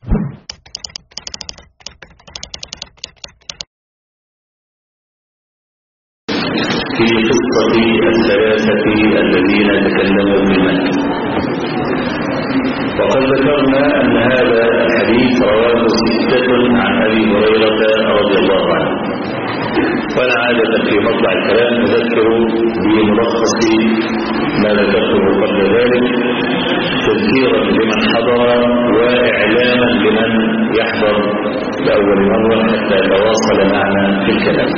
في قصة الثلاثة الذين تكلموا في مكة وقد ذكرنا أن هذا الحديث رواه ستة عن أبي هريرة رضي الله عنه وأنا عادة في مطلع الكلام أذكر بملخص ما ذكرته قبل ذلك تذكيرا لمن حضر وإعلاما لمن يحضر لأول مرة حتى يتواصل معنا في الكلام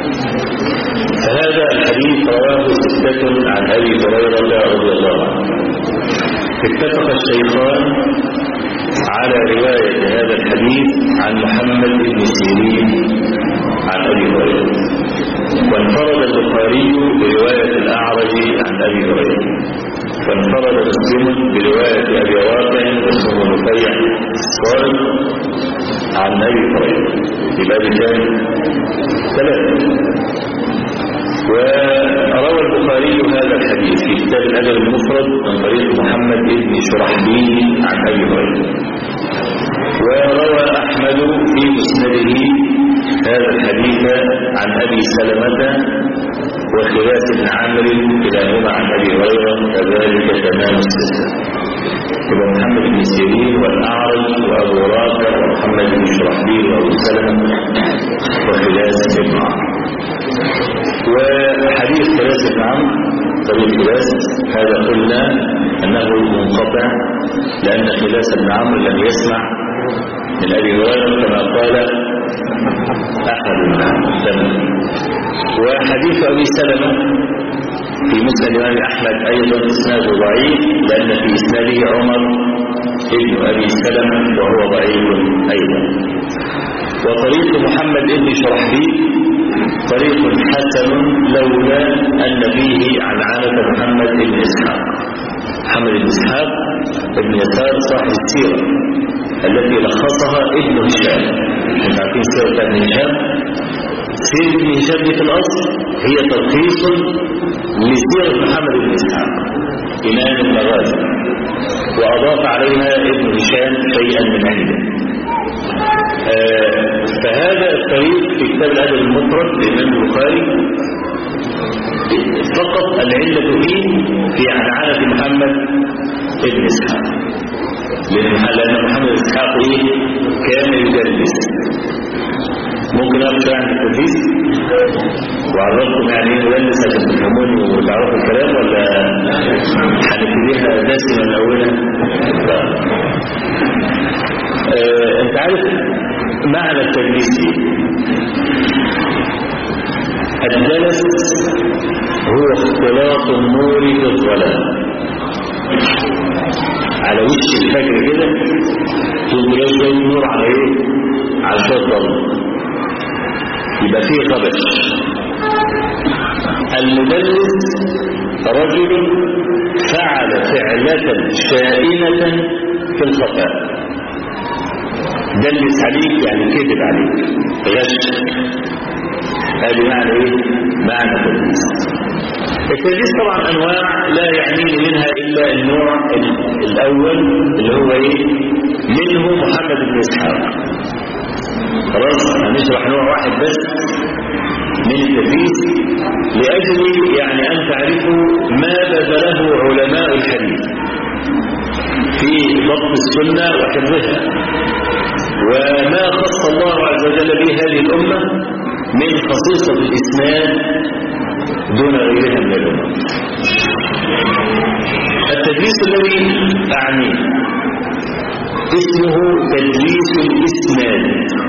فهذا الحديث رواه ستة عن أبي هريرة رضي الله عنه اتفق الشيخان على رواية هذا الحديث عن محمد بن سيرين عن أبي هريرة وانفرد البخاري برواية الأعرج عن أبي هريرة وانفرد مسلم برواية أبي رافع واسمه رفيع الصائب عن أبي هريرة يبقى بكام ثلاثة وروى البخاري هذا الحديث في كتاب الأدب المفرد من طريق محمد بن شرحبيل عن أبي هريرة وروى أحمد في مسنده هذا الحديث عن أبي سلمة وخلاف بن عمرو كلاهما عن أبي هريرة كذلك تمام السلسلة يبقى محمد بن سيرين والأعرج وأبو رافع ومحمد بن شرحبيل وأبو سلمة وخلاف بن عمرو وحديث ثلاثة بن عمرو طريق خلاس هذا قلنا أنه منقطع لأن خلاس بن عمرو لم يسمع من أبي هريرة كما قال أحد من عمرو وحديث أبي سلمة في مسند الإمام أحمد أيضا إسناده ضعيف لأن في إسناده عمر ابن أبي سلمة وهو ضعيف أيضا وطريق محمد بن شرحبيل طريق حسن لولا أن فيه عن عنة محمد بن إسحاق محمد بن إسحاق ابن يسار صاحب السيرة التي لخصها ابن هشام مش عارفين سيرة ابن هشام سيرة ابن هشام دي في الأصل هي تلخيص لسيرة محمد بن إسحاق إمام المغازي وأضاف عليها ابن هشام شيئا من عنده آه فهذا الطريق في كتاب الأدب المفرد للإمام البخاري فقط العلة فيه في عنعنة محمد بن إسحاق لأن محمد بن إسحاق إيه كان يدرس ممكن أخشى عن التدريس وعرفكم يعني ايه مدرس عشان تفهموني وتعرفوا الكلام ولا هنبتديها دسمة من أولها؟ آه انت عارف معنى التدريس الدلس هو اختلاط النور بالظلام على وش الفجر كده تقول شويه نور على ايه على شويه ظلام يبقى فيه غبش المدلس رجل فعل فعلة شائنة في الخفاء دلس عليك يعني كذب عليك غش هذه معنى ايه معنى التدليس التدليس طبعا انواع لا يعنيني منها الا النوع الاول اللي هو ايه منه محمد بن اسحاق خلاص هنشرح نوع واحد بس من التدليس لاجل يعني ان تعرفوا ما بذله علماء الحديث في ضبط السنه وحفظها وما خص الله عز وجل به هذه الأمة من خصيصة الإسناد دون غيرها من الأمة التدليس الذي أعنيه اسمه تدليس الإسناد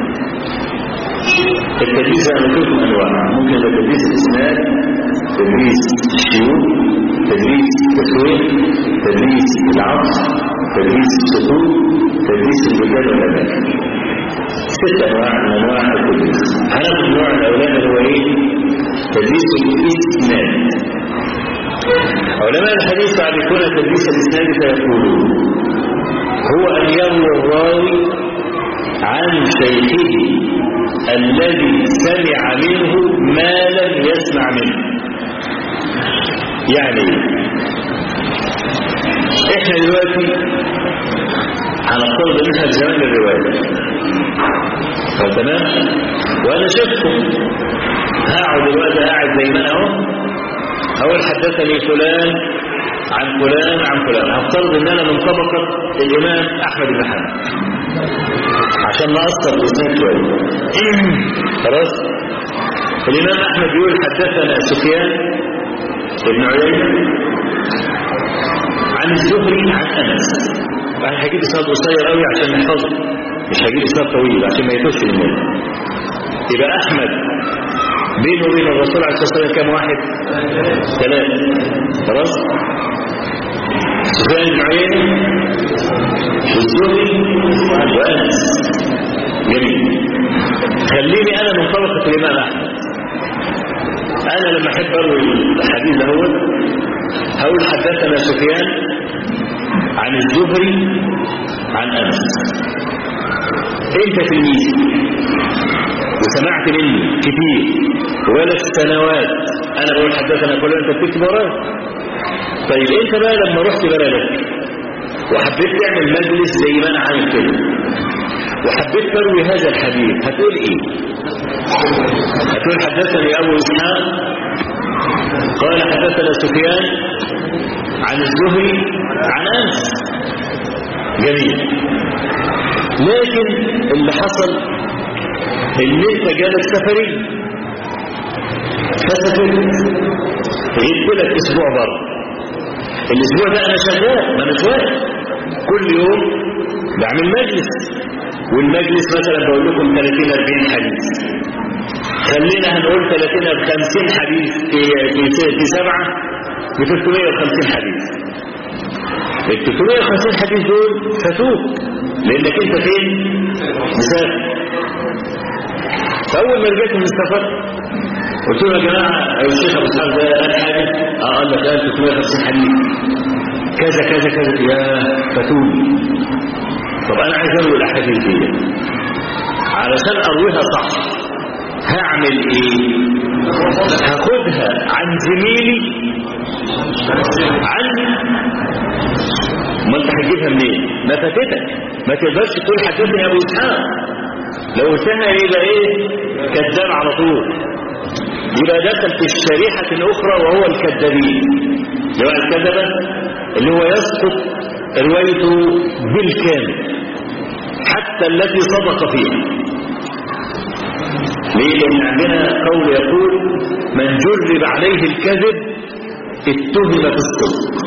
التدليس أنا قلت أنواع ممكن يبقى تدليس الإسناد تدليس الشيوخ تدليس التسويق تدليس العطف تدليس السكوت تدليس الرجال والأماكن ست أنواع من أنواع التدليس هناخد النوع الأولاني هو إيه؟ تدليس الإسناد علماء الحديث يعرفون تدليس الإسناد فيقولون هو أن يروي الراوي عن شيخه الذي سمع منه ما لم يسمع منه يعني احنا دلوقتي هنفترض ان احنا في زمان الروايه تمام وانا شفتكم هقعد دلوقتي قاعد زي ما انا اهو اقول حدثني فلان عن فلان عن فلان هفترض ان انا من طبقه الامام احمد بن حنبل عشان نقصر الاسناد شويه خلاص الامام احمد بيقول حدثنا سفيان بن عيينه عن الزهري عن انس انا هجيب اسناد قصير قوي عشان نحفظه مش هجيب اسناد طويل عشان ما يتوش المال يبقى احمد بينه وبين الرسول عليه الصلاه والسلام كام واحد ثلاثه خلاص سفيان بن عيينه والزهري وانس جميل خليني انا من طبقه الامام احمد انا لما احب اروي الحديث ده هقول حدثنا سفيان عن الزهري عن انس انت تلميذي وسمعت مني كتير ولا السنوات انا بقول حدثنا كل انت بتكتب ورايا طيب انت بقى لما رحت بلدك وحبيت تعمل مجلس زي ما انا عامل كده وحبيت تروي هذا الحديث هتقول ايه هتقول حدثني ابو اسحاق قال حدثنا سفيان عن الزهري عن انس جميل لكن اللي حصل ان انت جالك سفري فسافرت غبت لك اسبوع بره الاسبوع ده انا شغال ما انا شغال كل يوم بعمل مجلس والمجلس مثلا بقول لكم 30 40 حديث خلينا هنقول 30 ل 50 حديث في في في سبعه ب 350 حديث ال 350 حديث دول فاتوك لانك انت فين؟ مسافر فاول ما رجعت من السفر قلت له يا جماعه يا الشيخ ابو اسحاق ده قال حاجه اه قال لك قال 350 حديث كذا كذا كذا يا فاتوني طب انا عايز اروي الاحاديث دي علشان ارويها صح هعمل ايه هاخدها عن زميلي عن ما انت هتجيبها منين ما فاتتك ما تقدرش تقول حدثني يا ابو اسحاق لو قلتها يبقى ايه كذاب على طول يبقى دخل في الشريحة الأخرى وهو الكذابين اللي هو الكذبة اللي هو يسقط روايته بالكامل حتى التي صدق فيها ليه لأن عندنا قول يقول من جرب عليه الكذب اتهم في الصدق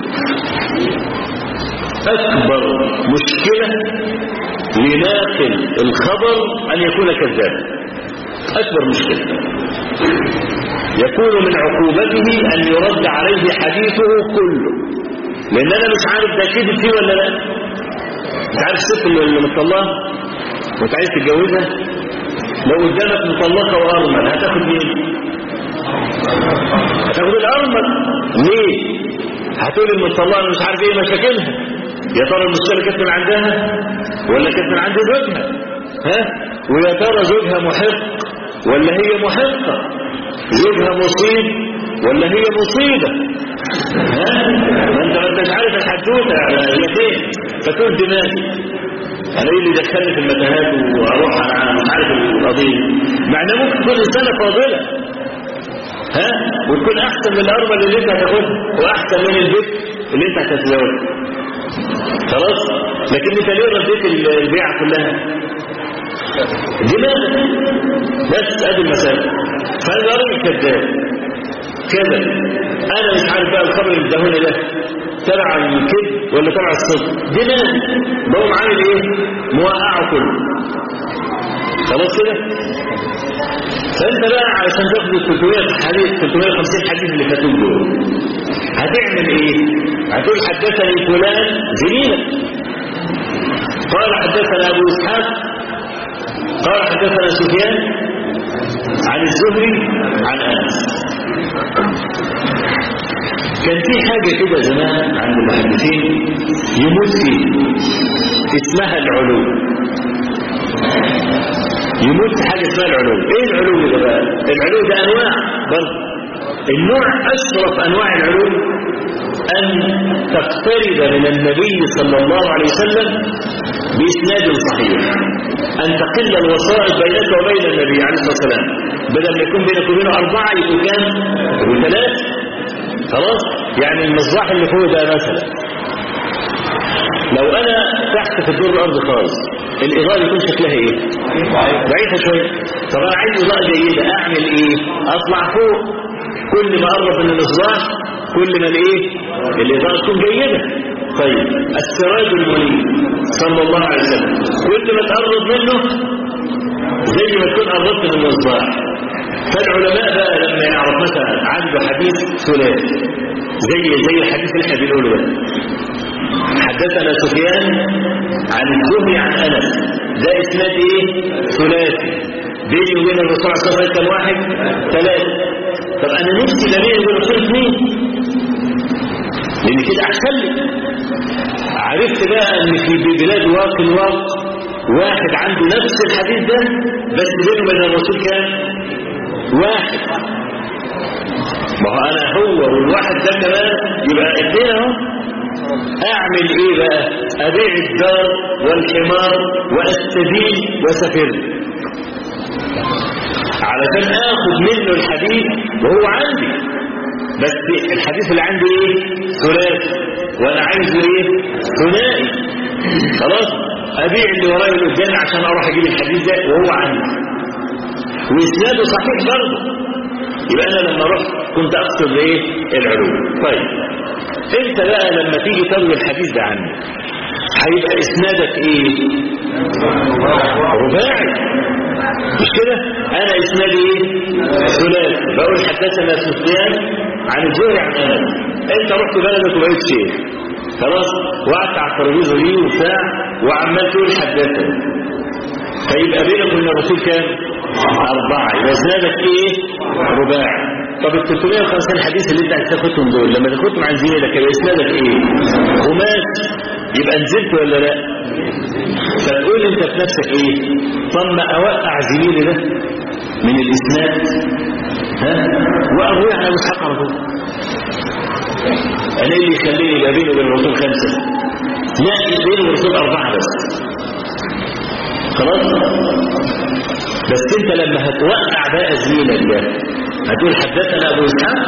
أكبر مشكلة لناقل الخبر أن يكون كذابا أكبر مشكلة يكون من عقوبته أن يرد عليه حديثه كله لأن أنا مش عارف ده كذب فيه ولا لا مش عارف الست اللي مطلقة وانت عايز تتجوزها لو قدامك مطلقة وأرمل هتاخد مين؟ هتاخد الأرمل ليه؟ هتقول المطلقة أنا مش عارف ايه مشاكلها يا ترى المشكلة كانت من عندها ولا كانت من عند زوجها ها ويا ترى زوجها محق ولا هي محقة زوجها مصيب ولا هي مصيبة ها ما انت ما انتش عارف الحدوته هي فين فتقول دماغي انا ايه اللي دخلني في المتاهات واروح انا مش عارف القضيه مع انها ممكن تكون انسانه فاضله ها وتكون احسن من الارمل اللي انت هتاخدها واحسن من البيت اللي انت هتتزوجها خلاص لكن انت ليه رديت البيعه كلها دماغك بس ادي المسألة فانا راجل كذاب كذا انا مش عارف بقى الخبر اللي اداهوني ده تبع الكذب ولا تبع الصدق دماغ بقوم عامل ايه موقعه كله خلاص كده فانت بقى علشان تاخد ال 300 حديث 350 حديث اللي فاتوك دول هتعمل ايه هتقول حدثني فلان زميلك قال حدثنا ابو اسحاق قال حدثنا سفيان عن الزهري عن انس كان في حاجة كده زمان عند المحدثين يموت فيه اسمها العلو يموت في حاجة اسمها العلو ايه العلو ده بقى العلو ده انواع برضه النوع اشرف انواع العلو أن تقترب من النبي صلى الله عليه وسلم بإسناد صحيح أن تقل الوسائط بينك وبين النبي عليه الصلاة والسلام بدل ما يكون بينك وبينه أربعة يكون كام؟ يكون ثلاثة خلاص؟ يعني المصباح اللي فوق ده مثلا لو أنا تحت في الدور الأرض خالص الإضاءة يكون شكلها إيه؟ ضعيفة شوية طب أنا عايز إضاءة جيدة أعمل إيه؟ أطلع فوق كل ما أقرب من المصباح كل ما الإيه؟ الإضاءة تكون جيدة طيب السراج المنير صلى الله عليه وسلم كل ما تقرب منه زي ما تكون قربت من المصباح فالعلماء بقى لما يعرف مثلا عنده حديث ثلاثي زي زي الحديث اللي احنا بنقوله ده حدثنا سفيان عن الزهري عن انس ده اسناد ايه ثلاثي بيني وبين الرسول صلى الله عليه وسلم كم واحد ثلاثه طب انا نفسي لا بيني وبين الرسول اثنين لان كده احسن لي عرفت بقى ان في بلاد واقع الواقع واحد عنده نفس الحديث ده بس بينه وبين الرسول كام واحد ما هو انا هو والواحد ده كمان يبقى اثنين اهو اعمل ايه بقى ابيع الدار والحمار واستدين وسافر علشان اخد منه الحديث وهو عندي بس الحديث اللي عندي ايه ثلاثي وانا عايزه ايه ثنائي خلاص ابيع اللي ورايا اللي قدامي عشان اروح اجيب الحديث ده وهو عندي واسناده صحيح برضه يبقى انا لما رحت كنت اقصد ايه العلوم طيب انت بقى لما تيجي تروي الحديث ده عني هيبقى اسنادك ايه رباعي مش كده انا اسنادي ايه ثلاثي بقول حدثنا سفيان عن الزهري عن انس انت رحت بلدك وبقيت شيخ خلاص وقعدت على الترابيزه دي وبتاع وعمال تقول حدثني فيبقى بينك وبين الرسول كام أربعة يبقى زادك إيه رباعي طب ال 350 حديث اللي أنت عايز تاخدهم دول لما تاخدهم عن زميلك يبقى إسنادك إيه خماس يبقى نزلت ولا لا فتقول أنت في نفسك إيه طب ما أوقع زميلي ده من الإسناد ها وأروي على مسحق على طول أنا إيه اللي يخليني يبقى بيني وبين الرسول خمسة لا بيني وبين الرسول أربعة بس خلاص بس انت لما هتوقع بقى زميلك ده هتقول حدثنا ابو اسحاق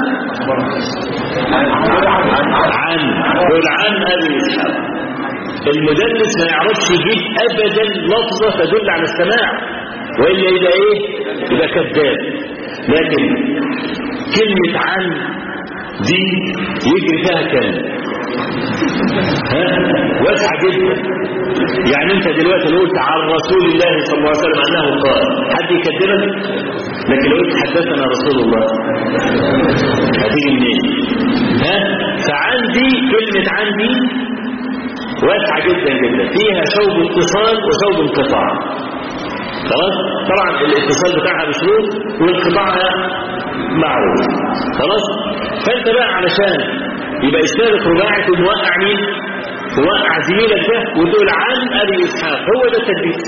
عن قول عن ابي اسحاق المدلس ما يعرفش يجيب ابدا لفظه تدل على السماع والا يبقى ايه يبقى كذاب لكن كلمه عن دي يجري فيها كلام ها واسعه جدا يعني انت دلوقتي لو قلت عن رسول الله صلى الله عليه وسلم انه قال حد يكذبك لكن لو قلت حدثنا رسول الله هتيجي منين ها فعندي كلمه عندي واسعه جدا جدا فيها ثوب اتصال وثوب انقطاع خلاص طبعا الاتصال بتاعها بشروط وانقطاعها معروف خلاص فانت بقى علشان يبقى اسنادك رباعي توقع مين توقع زميلك ده وتقول عن ابي اسحاق هو ده التدريس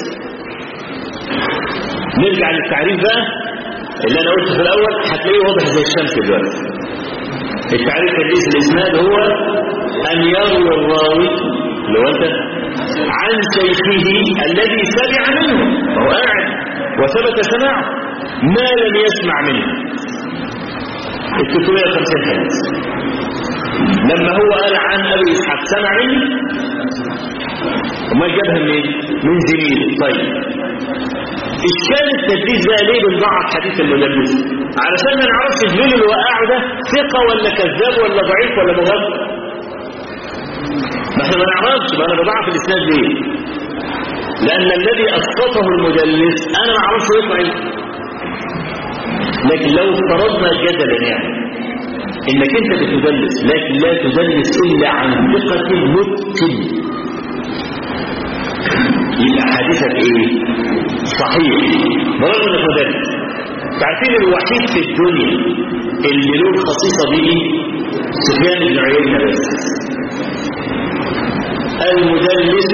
نرجع للتعريف بقى اللي انا قلته في الاول هتلاقيه واضح زي الشمس دلوقتي التعريف تدريس الاسناد هو ان يروي الراوي اللي هو انت عن شيخه الذي سمع منه وهو قاعد وثبت سماعه ما لم يسمع منه ال 350 حديث لما هو قال عن ابي اسحاق سمع مني وما جابها منين من زميلي طيب اشكال التدليس بقى ليه بنضعف حديث المدلس علشان ما نعرفش زميلي اللي وقعه ده ثقه ولا كذاب ولا ضعيف ولا مغفل ما احنا ما نعرفش ما انا بضعف الاسناد ليه لان الذي اسقطه المدلس انا ما اعرفش يطلع ايه لكن لو افترضنا جدلا يعني انك انت بتدلس لكن لا تدلس الا عن ثقة متقن يبقى حديثك ايه صحيح برغم انك مدلس تعرفين الوحيد في الدنيا اللي له الخصيصة دي سفيان بن عيينة بس المدلس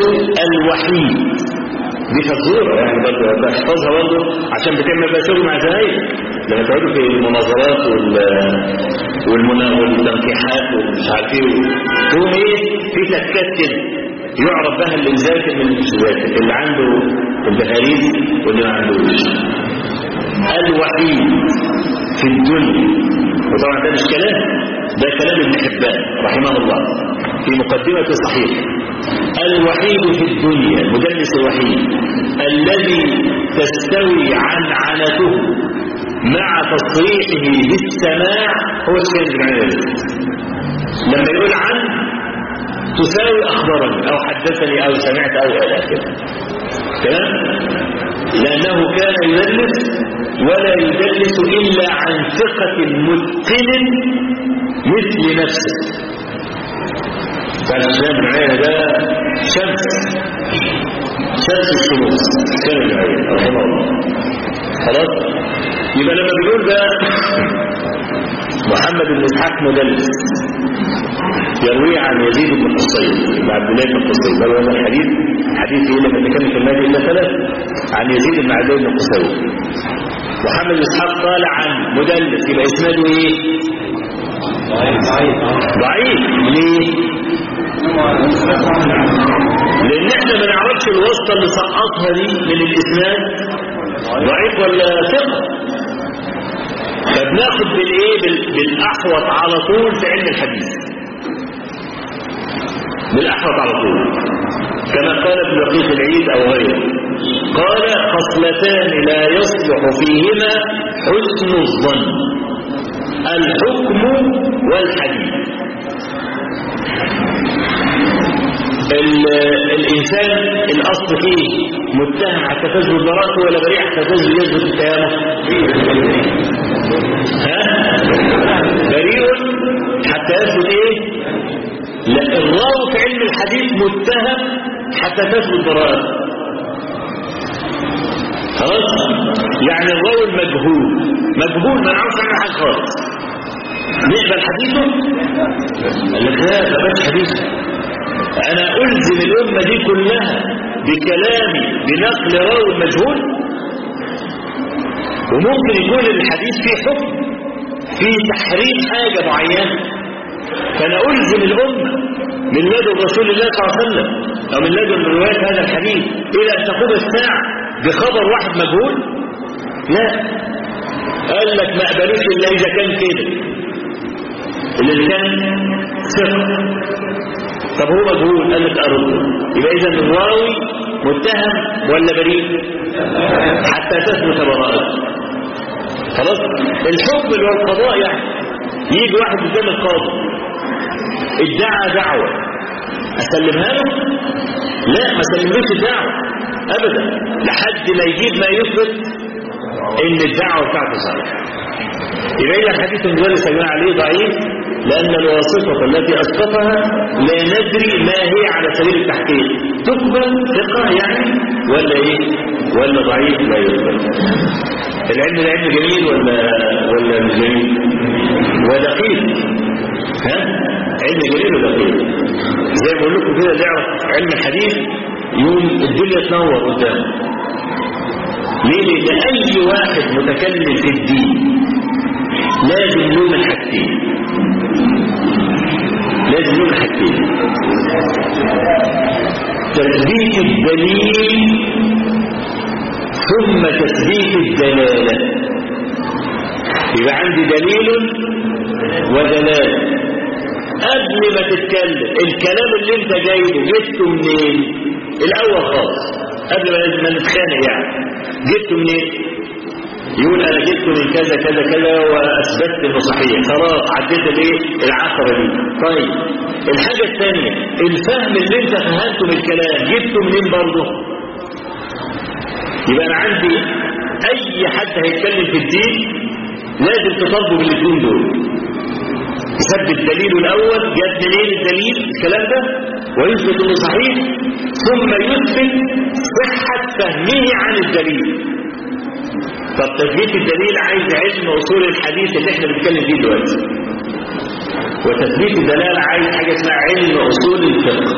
الوحيد دي فزورة يعني برضه بحفظها برضه عشان بتعمل بقى شغل مع زمايلك لما تقعدوا في المناظرات وال والمنا- والتنقيحات ومش عارف ايه تقوم ايه في تكات كده يعرف بها اللي مذاكر من اللي مش مذاكر اللي عنده البهاريز واللي ما عندوش الوحيد في الدنيا وطبعا ده مش كلام ده كلام ابن حبان رحمه الله في مقدمة صحيح الوحيد في الدنيا المدرس الوحيد الذي تستوي عنعنته مع تصريحه بالسماع هو الشيخ بن عمر لما يقول عن تساوي أخبرني أو حدثني أو سمعت أو إلى آخره تمام لأنه كان يدلس ولا يدلس إلا عن ثقة متقن مثل نفسه كان الإسلام بن عيينة ده شمس شمس الشموس كان ابن عيينة رحمه الله خلاص يبقى لما بيقول ده محمد بن إسحاق مدلس يروي عن يزيد بن حصين بن عبد الله بن حصين ده هو الحديث حديث ايه لما تكلم في المادي الا ثلاث عن يزيد بن عبد الله بن حصين محمد بن اسحاق قال عن مدلس يبقى اسناده ايه ضعيف ليه لان احنا ما نعرفش الواسطه اللي سقطها دي من الاسناد ضعيف ولا ثقه فبناخد بالايه بال- بالاحوط على طول في علم الحديث بالاحوط على طول كما قال ابن دقيق العيد او غيره قال خصلتان لا يصلح فيهما حسن الظن الحكم والحديث ال- الإنسان الأصل فيه متهم حتى تثبت براءته ولا بريء حتى تثبت يثبت اتهامه ها بريء حتى يثبت ايه لا الراوي في علم الحديث متهم حتى تثبت براءته خلاص يعني الراوي المجهول مجهول ما نعرفش عنه حاجه خالص نقبل حديثه قال لك لا ما بقاش حديثه انا الزم الامه دي كلها بكلامي بنقل راوي مجهول وممكن يكون الحديث فيه حكم فيه تحريم حاجه معينه فانا الزم الامه من لدن رسول الله صلى الله عليه وسلم او من لدن روايه هذا الحديث الى ان تقوم الساعه بخبر واحد مجهول لا قال لك ما قبلوش الا اذا كان كده الانسان ثقه طب هو مجهول قال لك ارده يبقى اذا الراوي متهم ولا بريء حتى تثبت براءته خلاص الحكم اللي هو القضاء يعني يجي واحد قدام القاضي ادعى دعوه اسلمها له لا ما سلملوش الدعوه ابدا لحد ما يجيب ما يثبت ان الدعوه بتاعته صحيحه يبقى إذا الحديث المدرس يا جماعه عليه ضعيف لأن الواسطة التي أسقطها لا ندري ما هي على سبيل التحقيق تقبل ثقة يعني ولا إيه ولا ضعيف لا يقبل العلم ده علم جميل ولا ولا مش جميل ودقيق ها علم جميل ودقيق زي ما بقول لكم كده اللي يعرف علم الحديث يوم الدنيا تنور قدامه ليه لأن أي واحد متكلم في الدين لازم له من حاجتين لازم له من حاجتين تثبيت الدليل ثم تثبيت الدلالة يبقى عندي دليل ودلالة قبل ما تتكلم الكلام اللي انت جايبه جبته منين الاول خالص قبل ما نتخانق يعني جبته منين يقول انا جبت من كذا كذا كذا واثبتت انه صحيح خلاص عديت الايه العقبه دي طيب الحاجه الثانيه الفهم اللي انت فهمته من الكلام جبته منين برضه يبقى انا عندي اي حد هيتكلم في الدين لازم تطالبه بالاثنين دول يثبت دليله الاول جاب منين الدليل الكلام ده ويثبت انه صحيح ثم يثبت صحه فهمه عن الدليل طب تثبيت الدليل عايز علم اصول الحديث اللي احنا بنتكلم فيه دلوقتي وتثبيت الدلاله عايز حاجه اسمها علم اصول الفقه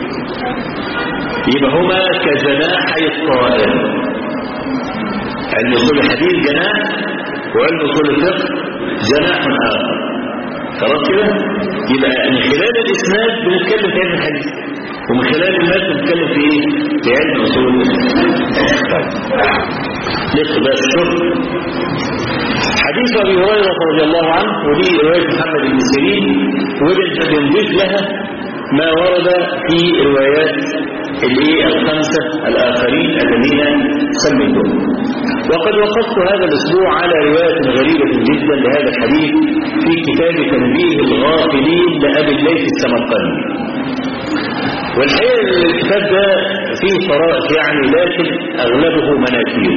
يبقى هما كجناحي الطائر علم اصول الحديث جناح وعلم اصول الفقه جناح اخر خلاص كده يبقى من خلال الاسناد بنتكلم في علم الحديث ومن خلال المات بنتكلم في ايه في علم اصول الفقه طيب بقى الشرط حديث ابي هريره رضي الله عنه ودي روايه محمد بن سيرين وبنضيف لها ما ورد في روايات الايه الخمسه الاخرين الذين سميتهم وقد وقفت هذا الاسبوع على روايه غريبه جدا لهذا الحديث في كتاب تنبيه الغافلين لابي الليث السمرقندي والحقيقه الكتاب ده فيه طرائف يعني لكن اغلبه مناكير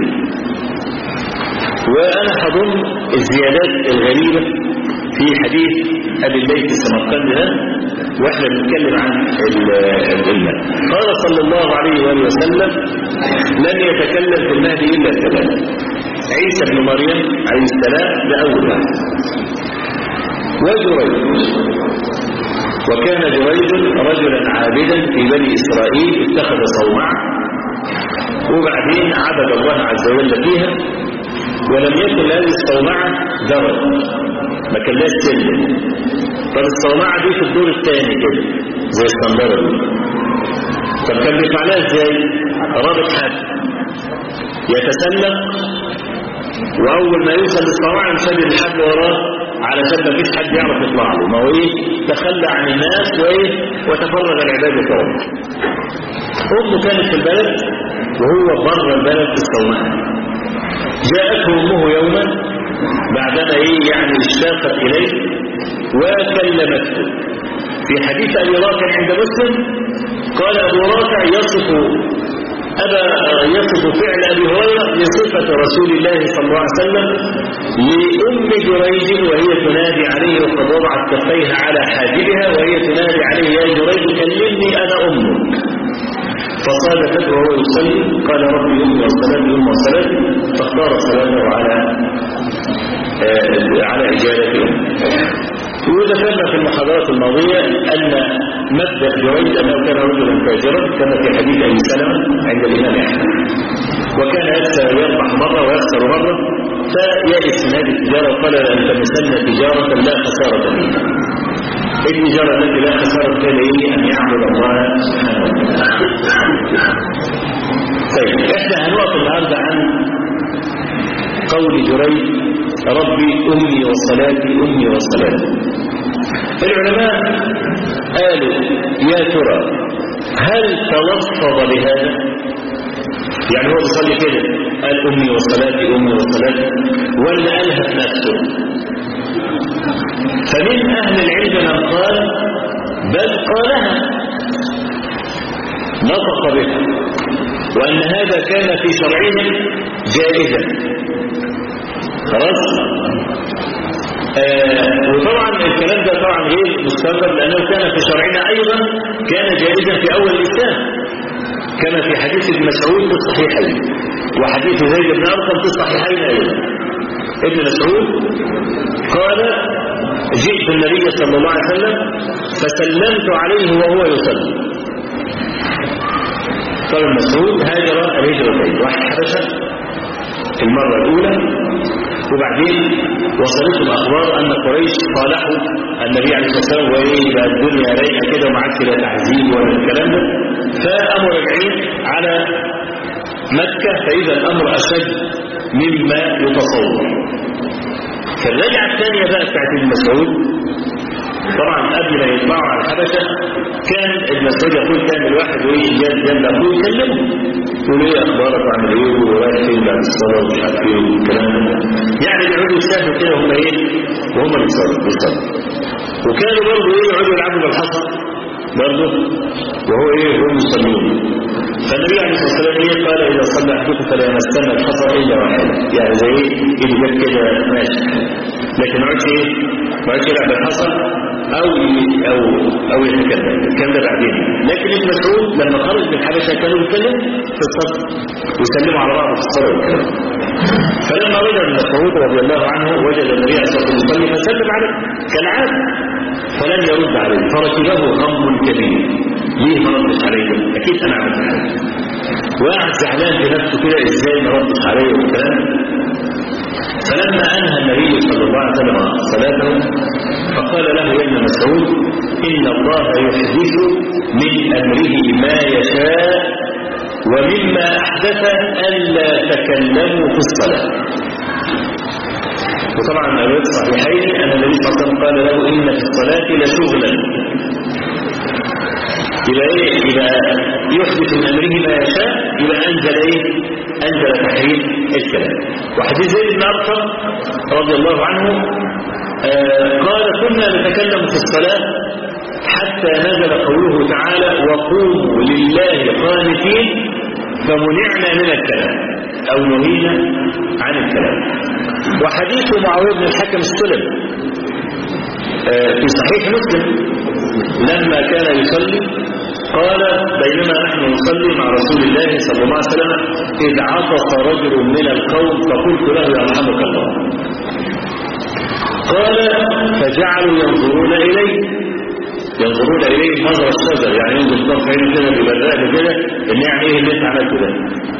وانا هضم الزيادات الغريبه في حديث ابي الليث السمرقندي ده واحنا بنتكلم عن الماء قال صلى الله عليه واله وسلم لن يتكلم في المهدي الا ثلاثه عيسى بن مريم عليه السلام ده اول واحد وجريج وكان جريج رجلا عابدا في بني اسرائيل اتخذ صومعه وبعدين عبد الله عز وجل فيها ولم يكن هذه الصومعه درج ما كان لها سلم طب الصومعه دي في الدور الثاني كده زي الصندره دي طب كان بيطلع لها ازاي رابط حد يتسلق واول ما يوصل للصومعه يشد الحبل وراه علشان ما فيش حد يعرف يطلع له ما هو ايه تخلى عن الناس وايه وتفرغ العباد لطول امه كانت في البلد وهو بره البلد في الصومعه جاءته امه يوما بعدما ايه يعني اشتاقت اليه وكلمته في حديث ابي رافع عند مسلم قال ابو رافع يصف أبا يصف فعل أبي هريرة لصفة رسول الله صلى الله عليه وسلم لأم جريج وهي تنادي عليه وقد وضعت كفيها على حاجبها وهي تنادي عليه يا جريج كلمني أنا أمك فصادفته وهو يصلي قال ربي أمي وصلاتي أم وصلاتي فاختار صلاته على آه على إجابة أمه وذكرنا في المحاضرات الماضية أن مبدأ جريج أنه كان رجلا فاجرا كما في حديث أبي سلمة عند الإمام أحمد وكان يكسر يربح مرة ويخسر مرة فيأس من هذه التجارة وقال لأن تمسن تجارة لا خسارة فيها التجارة التي لا خسارة فيها هي أن يعبد الله سبحانه وتعالى طيب احنا هنقف النهارده عن قول جريج ربي أمي وصلاتي أمي وصلاتي العلماء قالوا يا ترى هل تلفظ بهذا يعني هو بيصلي كده قال أمي وصلاتي أمي وصلاتي ولا قالها في نفسه فمن أهل العلم من قال بل قالها نطق بها وأن هذا كان في شرعهم جائزا خلاص آه وطبعا الكلام ده طبعا غير مستقر لأنه كان في شرعنا أيضا كان جائزا في أول الإسلام كما في حديث ابن مسعود في الصحيحين وحديث زيد بن أرقم في الصحيحين أيضا ابن مسعود قال جئت النبي صلى الله عليه وسلم فسلمت عليه وهو يصلي قال مسعود هاجر الهجرتين واحد حبشة في المرة الأولى وبعدين وصلته الأخبار أن قريش صالحوا النبي عليه الصلاة والسلام وإيه بقى الدنيا رايقة كده وما عادش لا تعذيب ولا الكلام ده فقاموا راجعين على مكة فإذا الأمر أشد مما يتصور فالرجعة الثانية بقى بتاعت ابن مسعود طبعا قبل ما يطلعوا على الحبشة كان ابن مسعود يقول كان الواحد وإيه جاب جنب أخوه يكلمه يقول إيه أخبارك وعمل إيه ورايح فين بعد الصلاة ومش عارف إيه والكلام ده يعني بيقعدوا يستهدوا كده هم إيه وهم بيصلوا بيصلوا وكانوا برضه إيه يقعدوا يلعبوا بالحصى برضه وهو إيه هم يصلون فالنبي عليه الصلاة والسلام إيه قال إذا صلى أحدكم فلا يمسن الحصى إلا واحدة يعني زي إيه إيده جت كده ماشي لكن ما عادش إيه ما عادش يلعب بالحصى أو أو أو يتكلم الكلام ده بعدين لكن ابن مسعود لما خرج من الحبشة كانوا بيتكلم في الصف ويسلموا على بعض في الصلاة والكلام فلما رجع ابن مسعود رضي الله عنه وجد النبي عليه الصلاة والسلام يصلي فسلم عليه كالعادة فلم يرد عليه فركبه غم كبير ليه ما ردش عليه أكيد أنا عملت حاجة وقعد زعلان في نفسه كده إزاي ما ردش عليه والكلام فلما أنهى النبي صلى الله عليه وسلم صلاته فقال له يا ابن مسعود إن الله يحدث من أمره ما يشاء ومما أحدث ألا تكلموا في الصلاة وطبعا الرواية الصحيحين أن النبي صلى الله عليه وسلم قال له إن في الصلاة لشغلا يبقى إيه يبقى يحدث من أمره ما يشاء يبقى أنزل إيه أنزل تحريم الكلام وحديث زيد بن أرقم رضي الله عنه آه قال كنا نتكلم في الصلاة حتى نزل قوله تعالى وقوموا لله قانتين فمنعنا من الكلام أو نهينا عن الكلام وحديث معاوية بن الحكم السلمي آه في صحيح مسلم لما كان يصلي قال بينما نحن نصلي مع رسول الله صلى الله عليه وسلم إذ عطس رجل من القوم فقلت له يرحمك الله قال فجعلوا ينظرون إليه ينظرون إليه نظر الشجر يعني ينظر الطرف عينه كده بيبرق كده إن يعني إيه اللي أنت عملته ده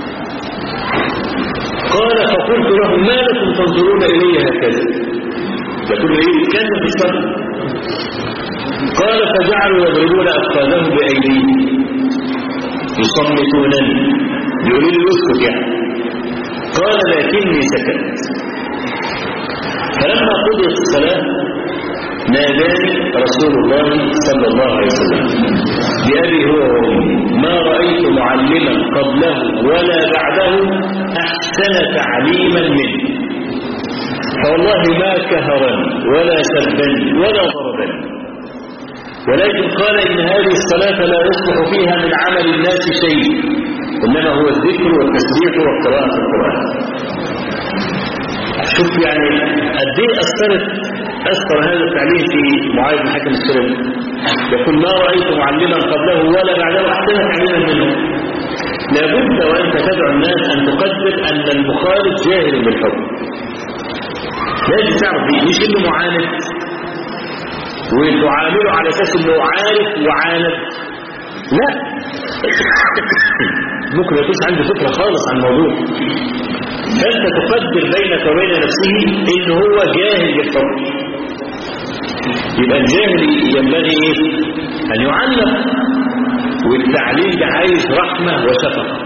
قال فقلت لهم ما لكم تنظرون إلي هكذا يقول إيه يتكلم في الصلاة قال فجعلوا يضربون أفخاذهم بأيديهم يصمتونني يقولوا لي اسكت يعني قال لكني سكت فلما قضيت الصلاة ناداني رسول الله صلى الله عليه وسلم بأبي هو وأمي ما رأيت معلما قبله ولا بعده أحسن تعليما منه فوالله ما كهرني ولا سبني ولا ضربني ولكن قال إن هذه الصلاة لا يصلح فيها من عمل الناس شيء إنما هو الذكر والتسبيح وقراءة القرآن شوف يعني قد ايه أثرت أثر هذا التعليم في معاذ بن حكم السلمي يقول ما رأيت معلما قبله ولا بعده أحسن تعليما منه لابد وأنت تدعو الناس أن تقدر أن المخالف جاهل بالحكم لازم تعرف دي مش إنه معاند وتعامله على اساس انه عارف وعاند لا ممكن يكون عنده فكره خالص عن الموضوع فانت تقدر بينك وبين نفسه ان هو جاهل بالحكم يبقى الجاهل ينبغي ايه ان يعلم والتعليم ده عايز رحمه وشفقه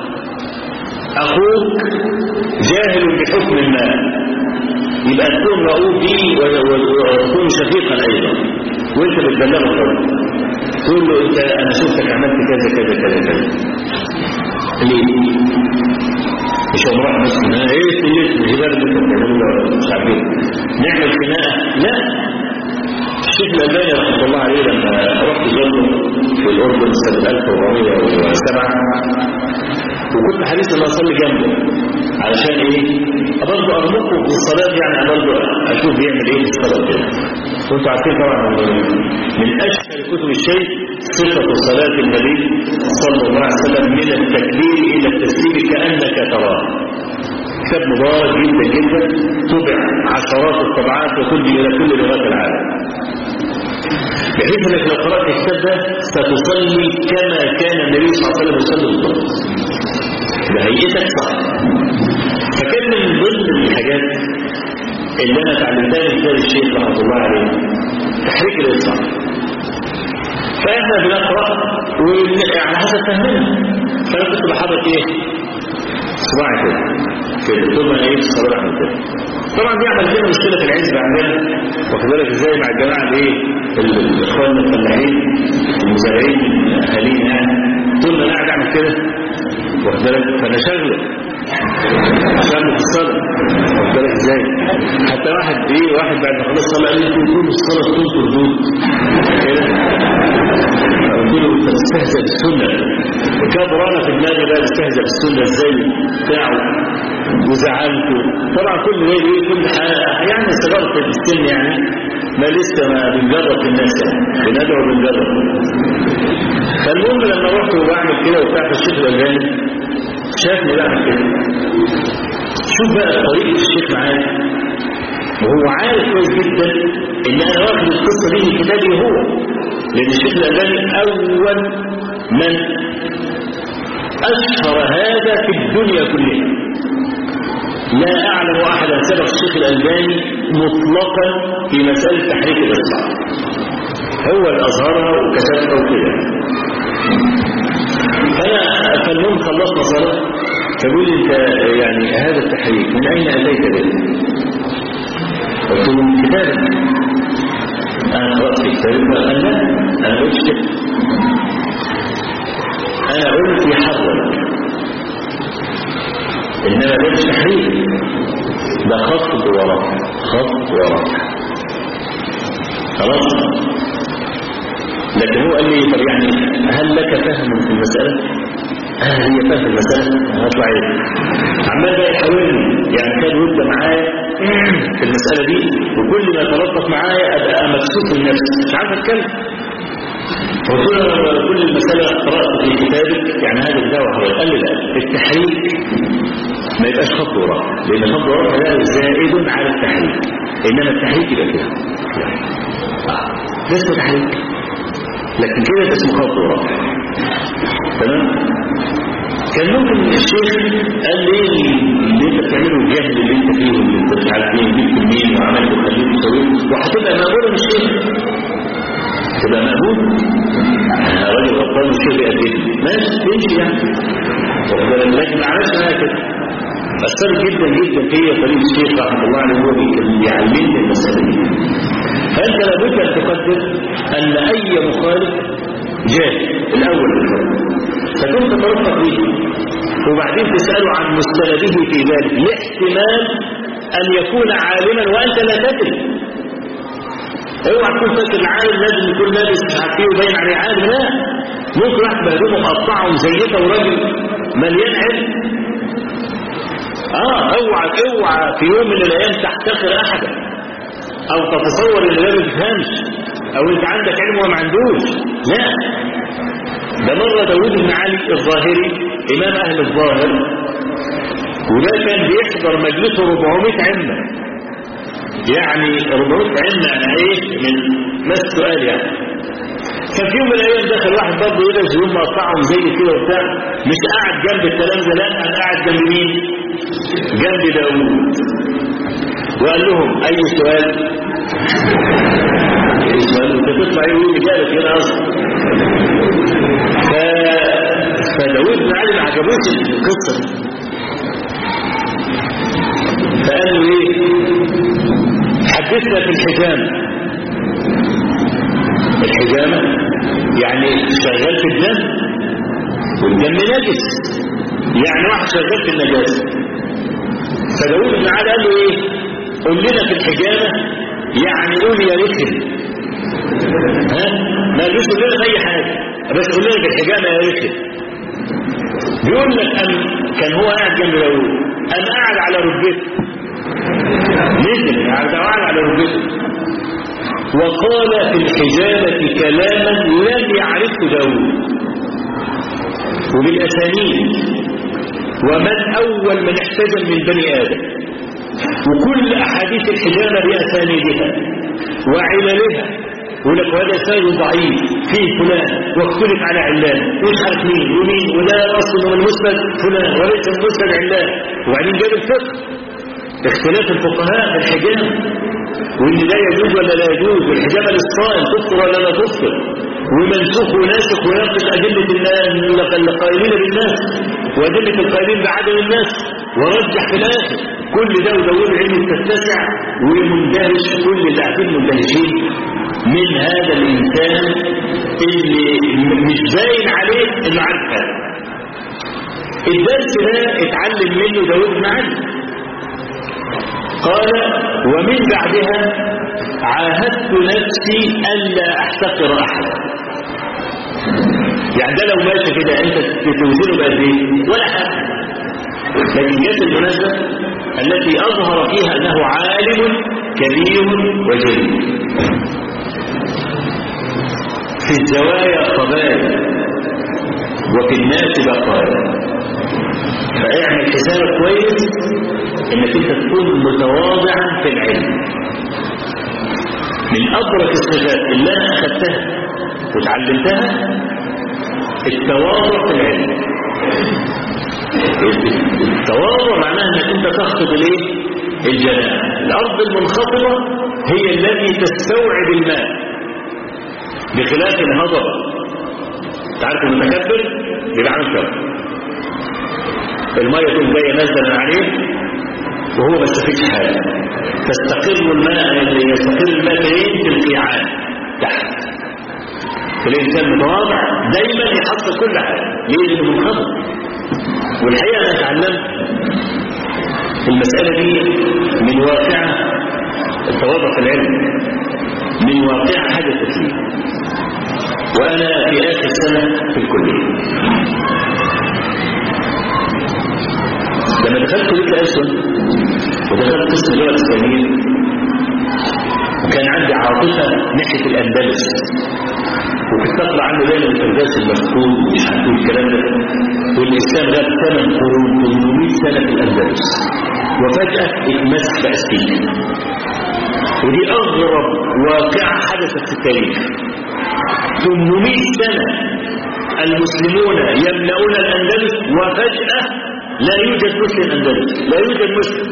اخوك جاهل بحكم ما يبقى تكون رؤوف به وتكون شفيقا ايضا وانت بتبلغه طبعا تقول له انت انا شفتك عملت كذا كذا كذا كذا ليه مش هنروح مثلا ايه سيئت الهبال اللي انت بتعمله مش عارفين نعمل خناقه لا الشيخ الالباني رحمه الله عليه لما رحت زرته في الاردن سنه 1407 وكنت حريص ان اصلي جنبه علشان ايه برضه ارمقه في الصلاه يعني برضه اشوف بيعمل ايه في الصلاه كده وانتوا عارفين طبعا من اشهر كتب الشيء صفه صلاه النبي صلى الله عليه وسلم من التكبير الى التسليم كانك تراه كتاب مبارك جدا جدا طبع عشرات الطبعات وتدي الى كل لغات العالم بحيث انك لو قرات الكتاب ده ستصلي كما كان النبي صلى الله عليه وسلم يصلي بالضبط بهيئتك صح فكان من ضمن الحاجات اللي انا اتعلمتها من كتاب الشيخ رحمه الله عليه تحريك الانسان فاحنا بنقرا وعلى حسب فهمنا فانا كنت بحرك ايه صباعي كده كده طول ما انا ايه في الصلاه بعمل كده طبعا دي عملت لنا مشكله في العزب عندنا واخد بالك ازاي مع الجماعه الايه الاخوان الفلاحين المزارعين اهالينا يعني طول ما انا قاعد اعمل كده واخد بالك فانا شغله شغله في الصلاه واخد بالك ازاي حتى واحد ايه واحد بعد ما خلص الصلاه قال لي انتوا طول الصلاه طول تردود كده قلت له انت بتستهزئ بالسنه كبر انا في دماغي بقى بستهزئ بالسنه ازاي بتاعه وزعلته طبعا كل ده ايه كل يعني صغرت في السن يعني ما لسه ما بنجرب الناس يعني بندعو بنجرب فالمهم لما رحت وبعمل كده وبتاع في الشيخ الالباني شافني بعمل كده شوف بقى طريقه الشيخ معايا وهو عارف كويس جدا ان انا واخد القصه دي من كتابي هو لان الشيخ الالباني اول من اشهر هذا في الدنيا كلها لا أعلم أحدا سبق الشيخ الألباني مطلقا في مسألة تحريك الإصبع هو اللي أظهرها وكتبها وكده فأنا فالمهم خلصنا صلاة فبيقول لي أنت يعني هذا التحريك من أين أتيت به؟ قلت له من كتابك أنا قرأت في كتابك قال لا أنا قلت كده أنا قلت يحرك إنما ده مش تحريك ده خط ورق خط ورق خلاص لكن هو قال لي طب يعني هل لك فهم في المسألة هل هي فهم المسألة هطلع ايه عمال بقى يحاولني يعني كان ود معايا في المسألة دي وكل ما يتلطف معايا ابقى مكسوف النفس مش عارف اتكلم قلت له كل المسألة قرأت في كتابك يعني هذا الدواء حضرتك قال لي لا التحريك ما يبقاش خط وراء لأن خط وراء ده زائد على التحريك إنما التحريك يبقى كده ده اسمه تحريك لكن كده ده اسمه خط وراء تمام كان ممكن الشيخ قال لي اللي انت بتعمله الجهل اللي انت فيه واللي انت مش عارف ايه جبت منين وعملت وخليت وسويت وهتبقى مقبوله من الشيخ تبقى مقبول انا راجل غلطان والشيخ بيأدبني ماشي تمشي يعني لكن ما عملش معايا كده أثر جدا جدا فيا طريق الشيخ رحمه الله عليه هو بيعلمني المسألة دي فأنت لابد أن تقدر أن أي مخالف جاهل الأول بالفرق فتكون تترفق به وبعدين تسأله عن مستنده في ذلك لاحتمال أن يكون عالما وأنت لا تدري اوعى تكون فاكر العالم لازم يكون لابس مش عارف ايه وباين عليه عالم لا ممكن واحد بهدومه مقطعه ومزيته وراجل مليان علم اه اوعى اوعى في يوم من الايام تحتقر احدا او تتصور ان ده ما بيفهمش او انت عندك علم وما عندوش لا ده مره داوود بن علي الظاهري امام اهل الظاهر وده كان بيحضر مجلسه 400 عمه يعني 400 عمه يعني ايه من ما السؤال يعني كان في يوم من الايام دخل واحد برضه يلبس يوم مقطعهم زي كده وبتاع مش قاعد جنب الكلام ده لا انا قاعد جنب مين؟ جنب داوود وقال لهم اي سؤال؟ اي سؤال انت تطلع ايه ويجي جالك هنا اصلا ف... فداوود بن علي ما عجبوش القصه دي فقال له ايه؟ حدثنا في الحجامه الحجامة يعني شغال في الدم والدم نجس يعني واحد شغال في النجاسة فداود بن علي قال له ايه قول لنا في الحجامة يعني قول يا رخم ها ما قالوش قول لنا في اي حاجة بس قول لنا في الحجامة يا رخم بيقول لك أن كان هو قاعد جنب داود أنا قاعد على ركبته نزل قاعد على ركبته وقال في الحجامة كلاما لم يعرفه داود وبالأسانيد ومن أول من احتجم من بني آدم وكل أحاديث الحجامة بأسانيدها وعللها ولك هذا سيد ضعيف فيه فلان واختلف على علان مش عارف مين ومين ولا اصل من المسند فلان وليس من المسند علان وبعدين جاب الفقه اختلاف الفقهاء في الحجام وان ده يجوز ولا لا يجوز والحجامه للصائم تفطر ولا لا تفطر ومنسوخ وناسخ وينقص ادله القائلين بالناس وادله القائلين بعدم الناس ورجح في الاخر كل ده ودور علم تتسع ومندهش كل اللي قاعدين مندهشين من هذا الانسان اللي مش باين عليه انه عارف هذا الدرس ده اتعلم منه داود بن علي قال ومن بعدها عاهدت نفسي ألا أحتقر أحدا يعني ده لو ماشي كده أنت توزنه بقد إيه ولا حاجة لكن جت المناسبة التي أظهر فيها أنه عالم كبير وجليل في الزوايا قبائل وفي الناس بقايا فاعمل حسابك كويس انك انت تكون متواضعا في العلم من ابرز الصفات اللي انا اخذتها وتعلمتها التواضع في العلم التواضع معناه انك انت تخفض الايه الجناح الارض المنخفضه هي التي تستوعب الماء بخلاف الهضبه تعرف المتكبر يبقى عامل كده الميه تقوم جايه نازله عليه وهو ما استفيدش حاجه تستقر الماء يستقر الماء فين في القيعان تحت الانسان متواضع دايما يحصل كل حاجه ليه لانه منخفض والحقيقه انا اتعلمت المساله دي من واقعه التواضع في العلم من واقعه حدثت لي وانا في اخر سنه في الكليه لما دخلت كليه الألسن ودخلت قسم اللغه الاسلاميه وكان عندي عاطفه ناحيه الاندلس وكنت اطلع عنه دايما الفردوس المفقود مش هتقول الكلام ده والاسلام غاب ثمان قرون 800 سنه في الاندلس وفجاه اتمسح باستيك ودي اغرب واقعه حدثت في التاريخ 800 سنه المسلمون يملؤون الاندلس وفجاه لا يوجد مسلم اندلس لا يوجد مسلم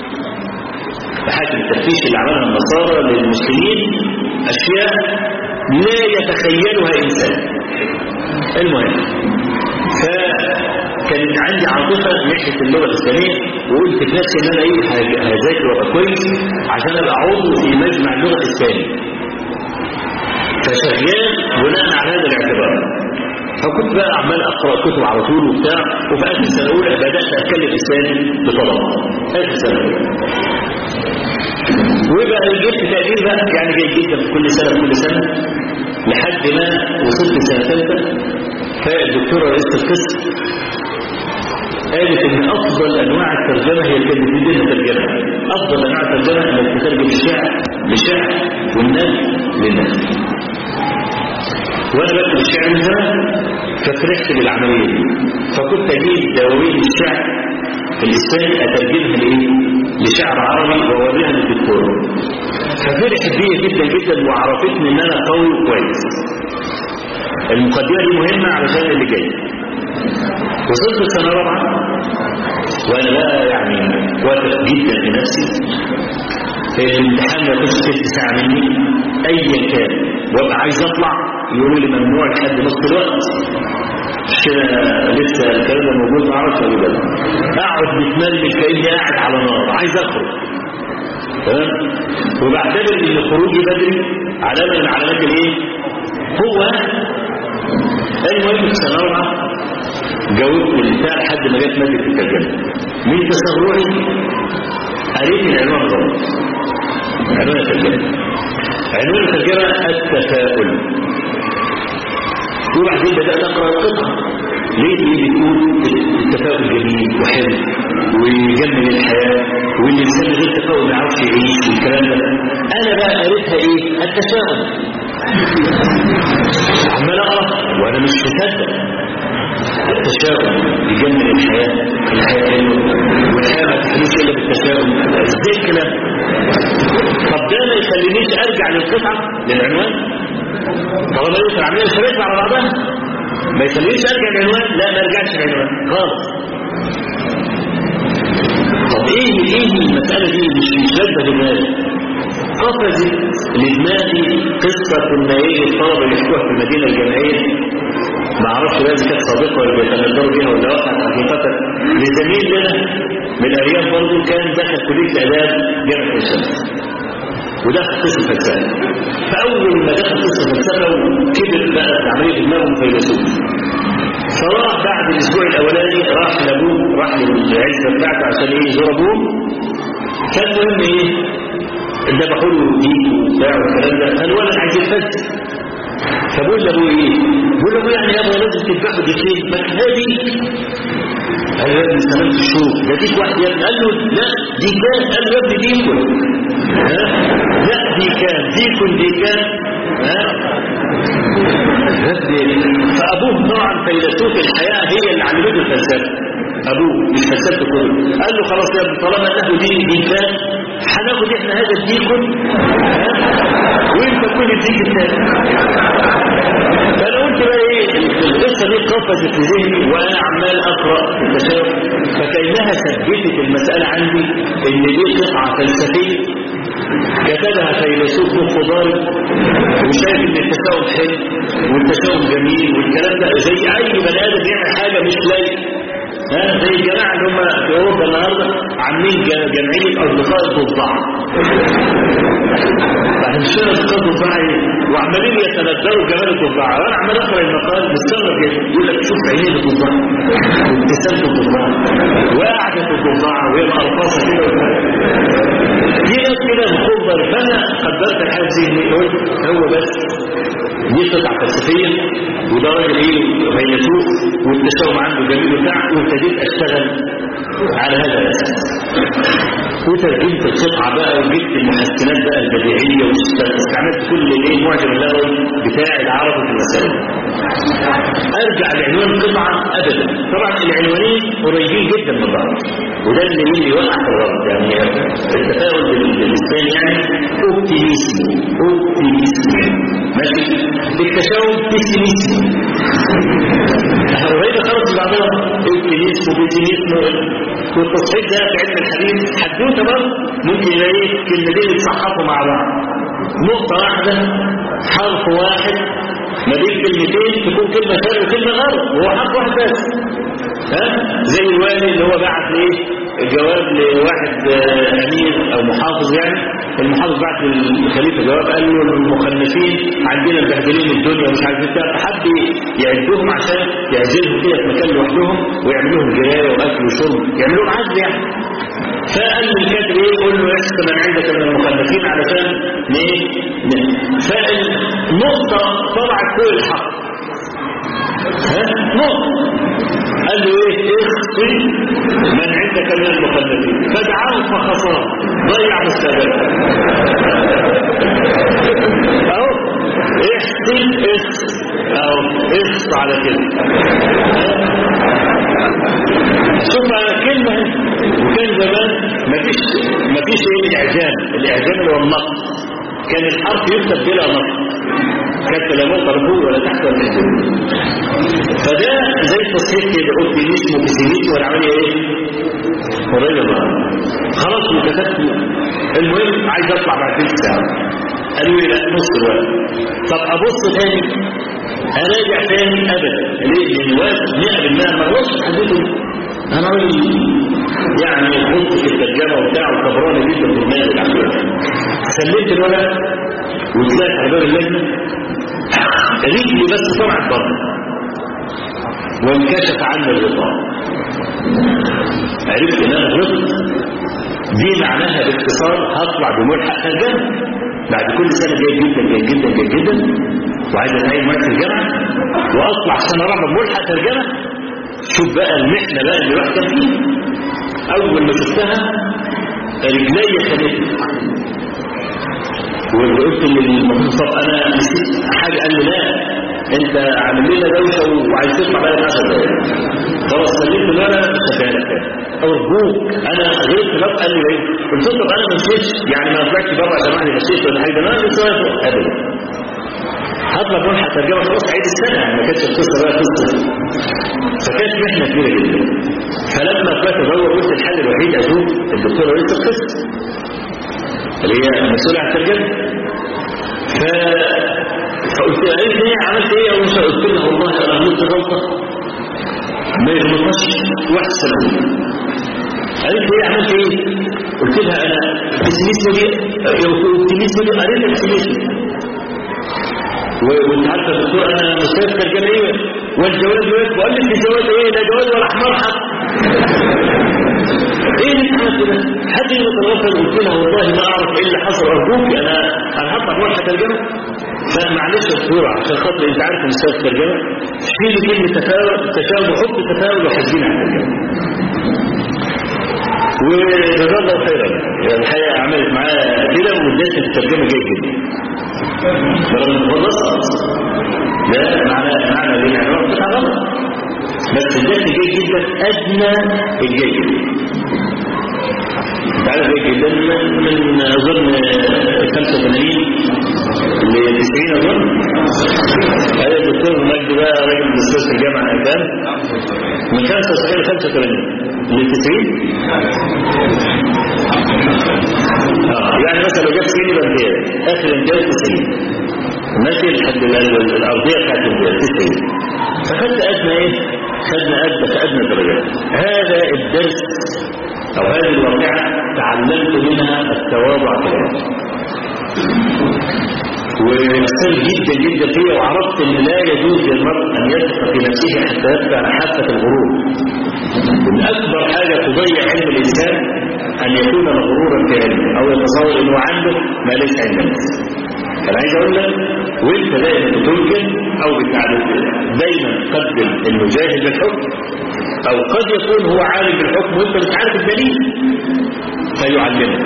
حاكم التفتيش اللي عملها النصارى للمسلمين اشياء لا يتخيلها انسان المهم فكانت عندي عاطفه ناحيه اللغه الاسلاميه وقلت في نفسي ان انا ايه هذاكر وابقى كويس عشان ابقى عضو في مجمع اللغه الاسلامي فشغال بناء على هذا الاعتبار فكنت بقى عمال اقرا كتب على طول وبتاع وفي اخر سنه اولى بدات اتكلم اسلامي بطلاقه اخر سنه اولى ويبقى جبت تقدير بقى يعني جيد جدا في كل سنه في كل سنه لحد ما وصلت سنه ثالثه فالدكتوره رئيسه القسم قالت ان افضل انواع الترجمه هي اللي بتدينا ترجمه افضل انواع الترجمه انك تترجم الشعر لشعر والناس للناس وانا بكتب الشعر من زمان ففرحت بالعمليه دي فكنت اجيب دواوين الشعر في الاسباني اترجمها لايه؟ لشعر عربي واوريها للدكتور ففرحت بيا جدا جدا وعرفتني ان انا قوي وكويس المقدمه دي مهمه علشان اللي جاي وصلت السنه الرابعه وانا بقى يعني واثق جدا في نفسي الامتحان ما ياخدش تلت ساعه مني ايا كان وابقى عايز اطلع يقولوا لي ممنوع لحد نص الوقت مش كده لسه الكلام ده موجود ما اعرفش ولا لا اقعد متملك كاني قاعد على نار عايز اخرج تمام وبعتبر ان خروجي بدري علامه من علامات الايه؟ هو المهم في السنه الرابعه جاوبت البتاع لحد ما جت ماده الترجمه من تسرعي قريت العنوان غلط عنوان الترجمه عنوان الترجمه التفاؤل وبعدين بدات اقرا القطعه ليه ليه بتقول التفاؤل جميل وحلو ويجمل الحياه والانسان غير تفاؤل ما يعرفش يعيش والكلام ده انا بقى قريتها ايه التشاؤم عمال اقرا وانا مش مصدق التشاؤم يجمل الحياه الحياه حلوه والحياه ما تحلوش الا بالتشاؤم ازاي الكلام طب ده ما يخلينيش ارجع للقطعه للعنوان طالما يوصل عمليه الشباب على بعضها ما يخلينيش ارجع للعنوان لا ما ارجعش للعنوان خالص طب ايه ايه المساله دي مش مش لازمه دماغي قفزت لدماغي قصه كنا ايه الطلبه يحكوها في المدينه الجامعيه ما اعرفش بقى كانت صادقه ولا بيتندروا بيها ولا وقعت حقيقه لزميل لنا من الارياف برضه كان دخل كليه اداب جامعه الشمس ودخل قسم فلسفه فاول ما دخل قسم فلسفه وكبر بقى عمليه دماغه فيلسوف فراح بعد الاسبوع الاولاني راح لابوه راح للعزه بتاعته عشان ايه يزور ابوه فالمهم ايه ذبحوا له ديك وبتاع والكلام ده فالولد عايز يتفسر فبقول لابوه ايه؟ بقول له يعني يا ابو لازم تذبحوا ديكين ما هذه قال له يا ابني سلامة الشوك ده ديك واحد يا ابني قال له لا ديكان قال له يا ابني ديكن ها لا ديكان ديكن ديكان ها فابوه طبعا فيلسوف الحياه هي اللي علمته الفلسفه ابوه مش فلسفه كله قال له خلاص يا ابني طالما انه دين ديكان هناخد احنا هذا الديكن ها وانت كل الديك الثاني فانا قلت بقى ايه القصه دي قفزت في ذهني وانا عمال اقرا التشابه فكانها ثبتت المساله عندي ان دي قطعه فلسفيه كتبها فيلسوف مخضري وشايف ان التساؤل حلو والتساؤل جميل والكلام ده زي اي بني ادم يعمل حاجه مش لايقه ها زي الجماعه اللي هم في اوروبا النهارده عاملين جمعيه اصدقاء الضفدع بعد مش اصدقاء الضفدع وعمالين يتندروا جمال الضفدع وانا عمال اقرا المقال مستغرب جدا يقول لك شوف عينين الضفدع وابتسامه الضفدع وقعده الضفدع وهي مقرفصه كده في ناس كده مخبر فانا قدرت الحاجه ذهني قلت هو بس دي قطعه فلسفيه وده راجل ايه فيلسوف والتشاؤم عنده جميل وبتاع وابتديت اشتغل على هذا الاساس وترجمت القطعه بقى وجبت المحسنات بقى البديعيه واستعملت كل الايه معجم اللغوي بتاع العربي في المسائل ارجع لعنوان القطعه ابدا طبعا العنوانين قريبين جدا من بعض وده اللي اللي يوقع في الغلط يعني التفاؤل باللسان يعني اوبتيميزم اوبتيميزم ماشي التشاؤم بيسيميزم قريبه خالص من بعضها اوبتيميزم وبيسيميزم والتصحيح ده في علم الحديث حدوته برضه ممكن يلاقي كلمتين يتصححوا مع بعض نقطه واحده حرف واحد ما بين كلمتين تكون كلمه شر وكلمه غلط وهو حرف واحد بس ها زي الوالي اللي هو بعت ليه جواب لواحد امير او محافظ يعني المحافظ بعت للخليفه جواب قال له المخلفين عندنا مبهدلين الدنيا ومش عارف ايه فحب يعدهم عشان يعزلهم كده في مكان لوحدهم ويعمل لهم جرايه واكل وشرب يعمل لهم عزل يعني فقال للكاتب ايه قول له احسن من عندك من المخلفين علشان ايه فالنقطه طلعت فوق الحق ها نقطه قال له ايه اخفي من عندك من المخلفين فدعاه فخسر ضيع مستقبله اهو احسن اخس اهو اخس على كده شوف على كلمة وكان زمان مفيش مفيش ايه الاعجام الاعجام اللي هو النقط كان الحرف يكتب بلا نقط كانت لا نقطة فوق ولا تحت ولا تحت فده زي التصحيح كده قلت اسمه بسميت والعملية ايه قريبة بقى خلاص وكتبت المهم عايز اطلع بعد ثلث ساعة قالوا لي لا نص الوقت طب ابص تاني اراجع تاني ابدا ليه؟ لان واثق 100% ما هوش حدده انا راجل يعني خدت في الترجمه وبتاع وكبراني جدا في المال العمليه سلمت الورق وطلعت على باب اللجنه رجلي بس طلعت بره وانكشف عني الغطاء عرفت ان انا غلطت دي معناها باختصار هطلع بملحق ترجمه بعد كل سنه جيد جدا جيد جدا جيد جدا وعايز اتعين معاك في الجامعه واطلع سنه رابعه بملحق ترجمه شوف بقى المحنه بقى اللي الواحد كان فيها اول ما شفتها رجلي خانتني وقلت للمهندس طب انا نسيت حاجه قال لي لا انت عامل لنا دوشه وعايز تطلع بقى 10 دقايق خلاص سلمت الورقه مش هتعمل ارجوك انا غيرت لك قال لي ايه قلت له طب انا ما نسيتش يعني ما طلعتش بره عشان واحد نسيت ولا حاجه انا لسه ابدا هطلب ملحق ترجمه خلاص عيد السنه ما كانتش القصه بقى قصه فكانت محنه كبيره جدا فلما طلعت ادور قلت الحل الوحيد اشوف الدكتوره رئيس القسم اللي هي مسؤوله عن الترجمه ف فقلت لها ايه ايه عملت ايه اول ما قلت لها والله انا عملت غلطه ما يغلطش واحسن قالت لي ايه عملت ايه قلت لها انا بسميسه دي اوبتيميزم دي قريت البسميسه وانت عارفه الدكتور انا مستشفى ترجمه والجواز جواز وقال لي الجواز ايه لا جواز ولا حمار حق ايه اللي عملت ده حد يتواصل قلت لها والله ما اعرف ايه اللي حصل ارجوك انا انا هطلع ملحق ترجمه فمعلش الصورة عشان خاطر انت عارف مستوى الترجمة شيل كلمة تفاؤل تشاؤم وحط تفاؤل وحاسبين على الترجمة وجزاه الله خيرا يعني الحقيقة عملت معاه كده وادتني الترجمة جيد جدا فلما خلصت ده معنى معنى للعنوان بتاع غلط بس ادتني جيد جدا ادنى الجيد جدا انت عارف جيد جدا من اظن 85 في الجامعة كام؟ من 75 ل 85 ل 90 اه يعني مثلا لو جاب 90 يبقى امتياز اخر امتياز 90 ماشي لحد الارضيه بتاعت الامتياز 90 فخدنا ادنى ايه؟ خدنا ادنى كادنى درجات هذا الدرس او هذه الواقعه تعلمت منها التواضع في العلم ومثل جدا جدا فيها وعرفت ان لا يجوز للمرء ان يثق في نفسه حتى يدفع حافه الغرور من اكبر حاجه تضيع علم الانسان ان يكون مغرورا في علمه او يتصور انه عنده ما ليس عند الناس انا عايز اقول لك وانت دايما بتنكر او بتعرف دايما قدم انه جاهل بالحكم او قد يكون هو عالم بالحكم وانت مش عارف الدليل فيعلمك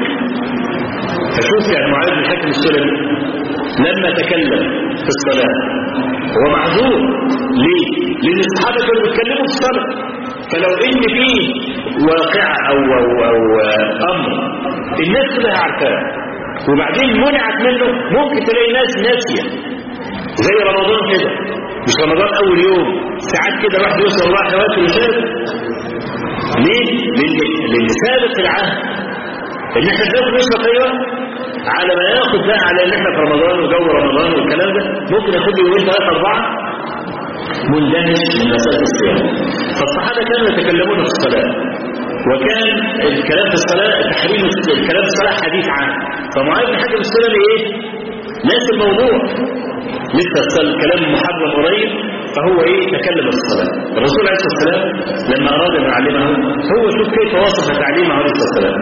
فشوف يعني معاذ بن الحكم السلمي لما تكلم في الصلاة هو معذور ليه؟ لأن الصحابة كانوا بيتكلموا في الصلاة فلو إن فيه واقعة أو, أو, أو أمر الناس كلها عارفاه وبعدين منعت منه ممكن تلاقي ناس ناسية زي رمضان كده مش رمضان أول يوم ساعات كده واحد يوصل الله حوالي ويشارك ليه؟ لأن لأن سابق العهد ان احنا بناخد نشرب ايوه على ما ياخد بقى على ان احنا في رمضان وجو رمضان والكلام ده ممكن ياخد لي يومين ثلاثه اربعه مندهش من مساله الصيام فالصحابه كانوا يتكلمون في الصلاه وكان الكلام في الصلاه تحريم الكلام في الصلاه حديث عنه فمعاذ بن حاتم السلمي ايه؟ ناس الموضوع لسه الكلام محرم قريب فهو ايه تكلم في الصلاه الرسول عليه الصلاه والسلام لما اراد ان يعلمه هو شوف كيف وصف تعليمه عليه الصلاه والسلام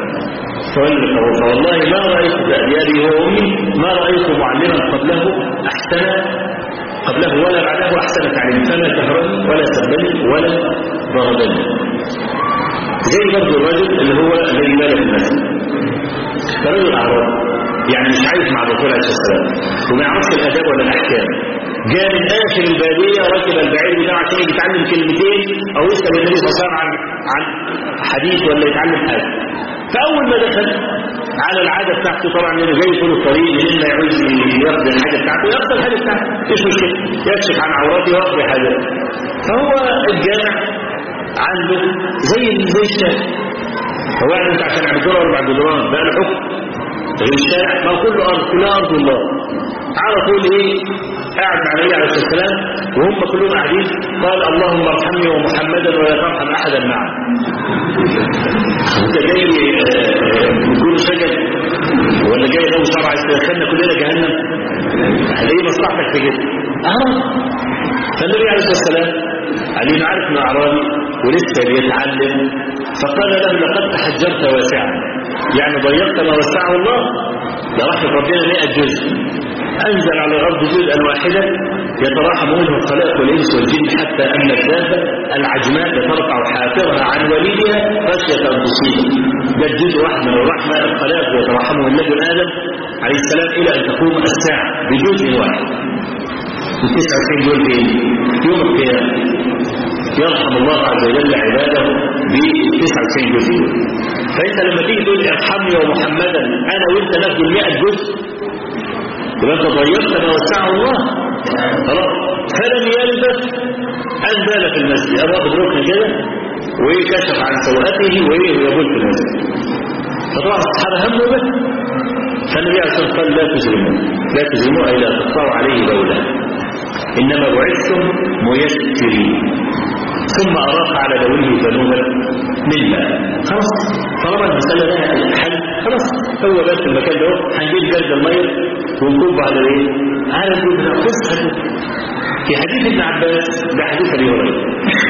فوالله ما رأيت بأبيابي وأمي ما رأيت معلما قبله أحسن قبله ولا بعده أحسن تعليم فما كهرني ولا سبني ولا ضربني زي برضه الرجل اللي هو الذي بال في المسجد فرجل أعراب يعني مش عايش مع الرسول عليه الصلاة والسلام وما يعرفش الآداب ولا الأحكام جاء من آخر البادية ركب البعير بتاعه عشان يتعلم كلمتين أو يسأل النبي صلى الله عليه وسلم عن عن حديث ولا يتعلم حاجة فأول ما دخل على العادة بتاعته طبعا انه جاي طول الطريق من ما يعوز ياخد الحاجة بتاعته ياخد الحاجة بتاعته ايش مشكلة يكشف عن عوراته وياخد حاجة فهو الجامع عنده زي زي الشارع هو يعني انت عشان عبد ولا بعد دولار ده الحكم غير الشارع ما كله ارض كلها ارض الله على طول ايه قاعد مع النبي عليه الصلاه والسلام وهم كلهم قاعدين قال اللهم ارحمني ومحمدا ولا ترحم احدا معه انت جاي نقول سجن ولا جاي لو شرع يدخلنا كلنا جهنم ايه مصلحتك في كده اه فالنبي عليه الصلاه والسلام علي عارف انه اعرابي ولسه بيتعلم فقال له لقد تحجرت واسعا يعني ضيقت ما وسعه الله لرحمه ربنا 100 جزء أنزل على الأرض جزءا واحدا يتراحم منه الخلائق والإنس والجن حتى أن الدابة العجماء ترفع حافرها عن وليدها خشية أن تصيبه ده الجزء واحد من الرحمة الخلائق يتراحمه النبي آدم عليه السلام إلى أن تقوم الساعة بجزء واحد التسعة وعشرين دول فين؟ يوم القيامة يرحم الله عز وجل عباده ب 99 جزء فانت لما تيجي تقول ارحمني ومحمدا انا وانت ناخد 100 جزء يبقى انت ضيقت ما وسعه الله خلاص فلم يلبث ان بال في المسجد ابو واخد ركن كده وكشف عن سوءته ويبول في المسجد فطبعا الصحابه هموا به فالنبي عليه الصلاه والسلام قال لا تجرموا لا تجرموا اي لا تقطعوا عليه دوله انما بعثتم ميسرين ثم أراق على ذويه ذنوبا منا خلاص طالما المسألة لها حل خلاص هو بس المكان ده هنجيب جرد المية ونكب على ايه؟ على الجبنة قصة في حديث ابن عباس ده حديث ابي هريره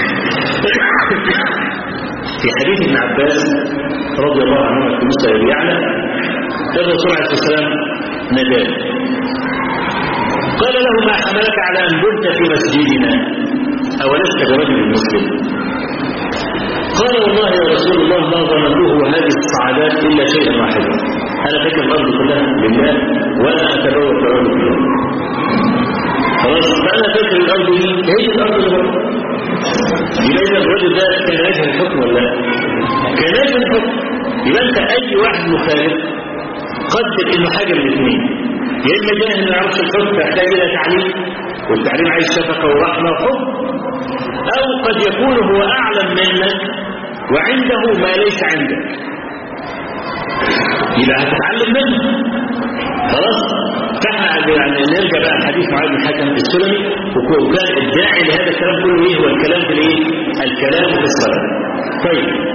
في حديث ابن عباس رضي الله عنهما في مسلم ابي يعلى الرسول عليه الصلاه والسلام ناداه قال له ما حملك على ان بنت في مسجدنا أولست برجل مسلم قال والله يا رسول الله ما ظننته هذه السعادات إلا شيئا واحدا أنا فاكر الأرض كلها لله وأنا أتبوى في الأرض كلها خلاص فأنا فاكر الأرض دي هي الأرض اللي بره يبقى إذا الرجل ده كان يجهل الحكم ولا لا؟ كان يجهل الحكم يبقى أنت أي واحد مخالف قدر إنه حاجة من الاثنين يا إما جاهل ما يعرفش الحكم فيحتاج إلى تعليم والتعليم عايز شفقة ورحمة وحب أو قد يكون هو أعلم منك وعنده ما ليس عندك يبقى هتتعلم منه خلاص فاحنا يعني نرجع بقى لحديث معاذ بن الحكم السلمي وكان الداعي لهذا الكلام كله ايه هو الكلام في الايه؟ الكلام في الصلاه. طيب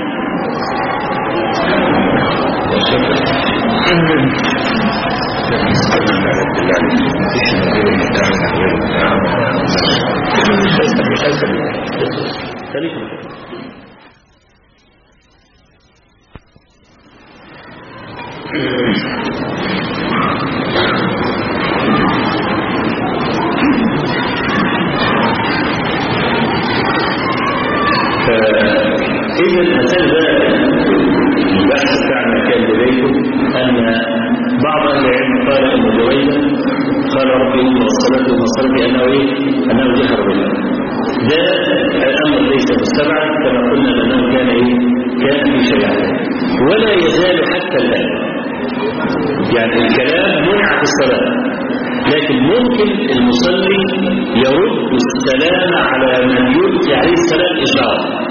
فإذا المسألة البحث بتاعنا كان لديكم أن بعض أهل العلم قال أن جويدا قال ربي أم والصلاة والصلاة أنه إيه؟ أنه جهر بالله ده الأمر ليس مستبعد كما قلنا أنه كان إيه؟ كان في شريعته ولا يزال حتى الآن يعني الكلام منع في الصلاة لكن ممكن المصلي يرد السلام على من يلقي عليه السلام إشارة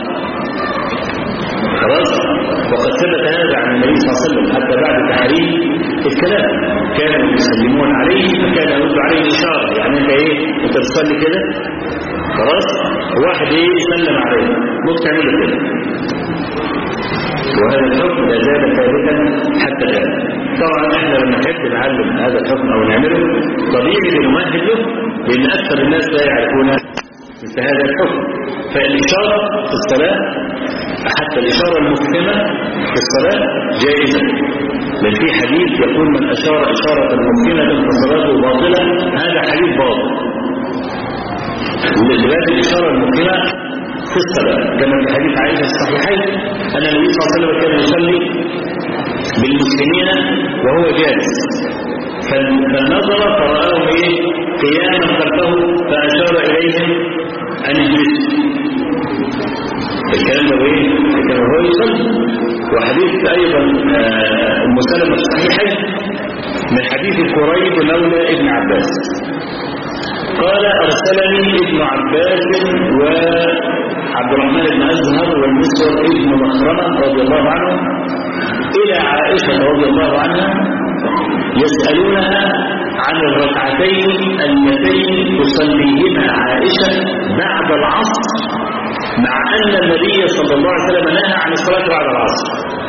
خلاص وقد ثبت هذا عن النبي صلى الله عليه وسلم حتى بعد تحريم الكلام كانوا يسلمون عليه فكان يرد عليه إشارة يعني أنت إيه أنت بتصلي كده خلاص واحد إيه يسلم عليه ممكن تعمل كده وهذا الحكم لا زال ثابتا حتى الآن طبعا احنا لما نحب نعلم هذا الحكم او نعمله طبيعي نمهد له لان اكثر الناس لا يعرفون مثل هذا الحكم فالاشاره في الصلاه حتى الاشاره المفهمه في الصلاه جائزه لان في حديث يقول من اشار اشاره مفهمه فصلاته باطله هذا حديث باطل لذلك الاشاره المفهمه في الصلاه كما في حديث عائشه في الصحيحين ان النبي صلى الله عليه وسلم كان يصلي بالمسلمين وهو جالس فنظر فرآهم ايه قياما خلفه فأشار إليهم أن يجلسوا الكلام ده ايه كان هو يصلي وحديث أيضا أم سلمة الصحيحين من حديث قريب مولى ابن عباس قال أرسلني ابن عباس وعبد الرحمن بن أزهر والمسور ابن مخرمة رضي الله عنه إلى عائشة رضي الله عنها يسألونها عن الركعتين اللتين تصليهما عائشة بعد العصر مع أن النبي صلى الله عليه وسلم نهى عن الصلاة بعد العصر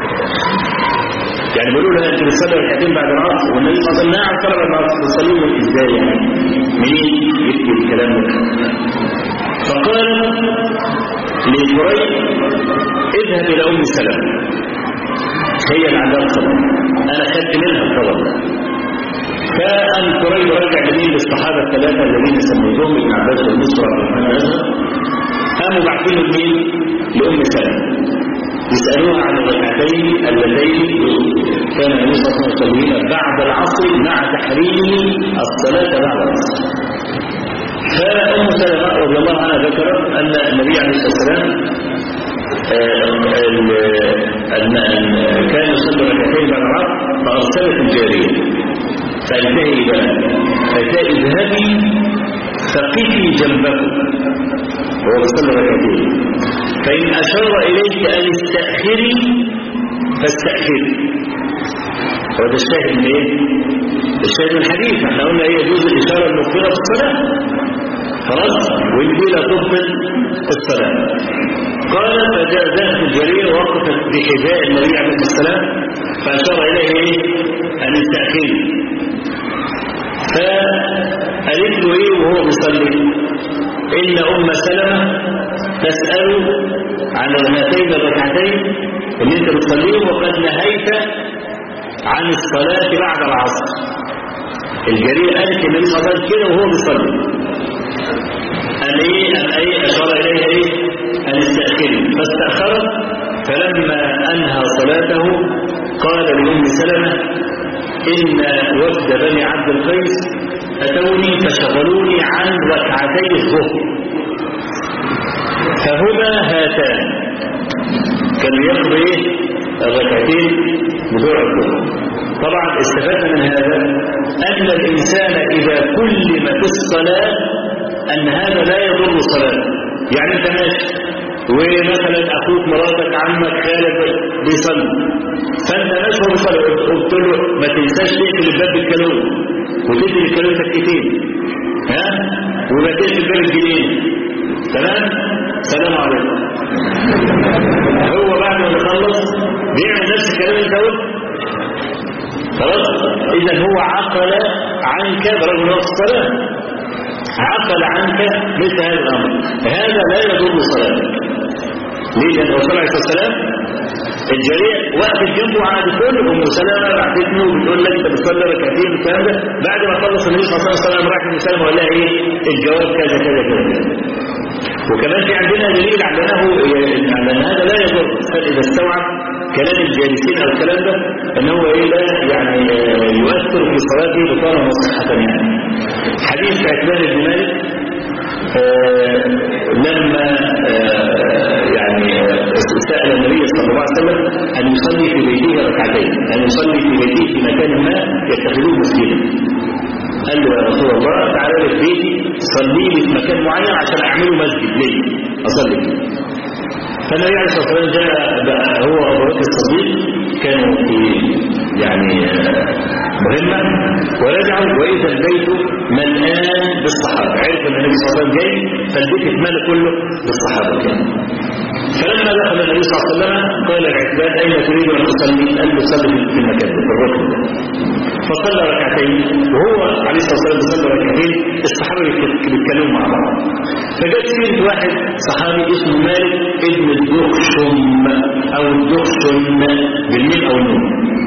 يعني بيقولوا لها انت بتصلي ركعتين بعد العصر والنبي صلى الله عليه وسلم نهى عن الصلاة بعد العصر تصليهم ازاي يعني منين يكتب الكلام ده فقال لقريب اذهب الى ام سلمة هي اللي عندها الخبر انا خدت منها الخبر فان قريب رجع لمين للصحابه الثلاثه الذين سميتهم ابن عباس والمسر وعبد الرحمن الازهر قاموا باعثين مين لام سلمة يسالوها عن الركعتين اللتين كان النبي صلى الله عليه وسلم بعد العصر مع تحريمه الصلاه بعد العصر فام سلمة رضي الله عنها ذكرت ان النبي عليه الصلاه والسلام كان يصلي ركعتين بعد العصر فارسلت الجاريه فانتهي بقى فتاء اذهبي فقفي جنبه وهو يصلي ركعتين فان اشار اليك ان استاخري فاستاخري هو ده الشاهد من ايه؟ الشاهد من الحديث احنا قلنا ايه يجوز الاشاره المغفره في الصلاه خلاص ودي لا تبطل الصلاه قال فجاءت الجارية وقفت بحذاء النبي عليه السلام فأشار إليه إيه؟ أن يستأخره فقالت له إيه وهو بيصلي إن أم سلمة تسأل عن هاتين الركعتين اللي أنت بتصليهم وقد نهيت عن الصلاة بعد العصر الجارية قالت النبي صلى الله عليه وسلم كده وهو بيصلي قال إيه أن أي أشار إليها إيه أن استأخري فاستأخرت فلما أنهى صلاته قال لأم سلمة إن وفد بني عبد القيس أتوني فشغلوني عن ركعتي الظهر فهما هاتان كانوا يقضي الركعتين بتوع الظهر طبعا استفدنا من هذا أن الإنسان إذا كلم في الصلاة أن هذا لا يضر صلاته يعني أنت ماشي ومثلا أخوك مراتك عمك خالد بيصلي فأنت ماشي وهو بيصلي قلت له ما تنساش تقفل الباب بالكالون وتدي الكالون تكتين ها وما تقفل الباب الجنين تمام سلام عليكم هو بعد ما يخلص بيعمل نفس الكلام اللي انت قلت خلاص اذا هو عقل عنك برغم نفس الصلاه عقل عنك مثل هذا الامر هذا لا يضر صلاتك ليه لان الرسول عليه الصلاه والسلام الجريء وقفت جنبه وقعد كل ام سلمه بعتتني وبتقول لك انت بتصلي ركعتين والكلام ده بعد ما خلص النبي صلى الله عليه وسلم راح ام سلمه وقال لها ايه الجواب كذا كذا كذا وكمان في عندنا دليل على انه على ان هذا لا يضر اذا استوعب كلام الجالسين او الكلام ده ان هو ايه لا يعني يؤثر في صلاته بطاله وصحه يعني حديث عثمان بن مالك آه لما آه يعني سأل النبي صلى الله عليه وسلم أن يصلي في بيته ركعتين أن يصلي في بيته في مكان ما يتخذوه مسجدا قال له يا رسول الله تعالى لي في بيتي صلي لي في مكان معين عشان أعمله مسجد ليه أصلي فيه فالنبي عليه الصلاة والسلام جاء هو أبو بكر الصديق كانوا في يعني مهمة ورجعوا وإذا البيت ملآن بالصحابة عرف أن النبي صلى الله عليه وسلم جاي فالبيت اتملى كله بالصحابة كان فلما دخل النبي صلى الله عليه وسلم قال العتبان أين تريد أن تصلي؟ قال له صلي في المكان ده في الركن ده فصلى ركعتين وهو عليه الصلاة والسلام بيصلي ركعتين الصحابة بيتكلموا مع بعض فجت سيرة واحد صحابي اسمه مالك ابن الدخشم أو الدخشم بالميم أو النون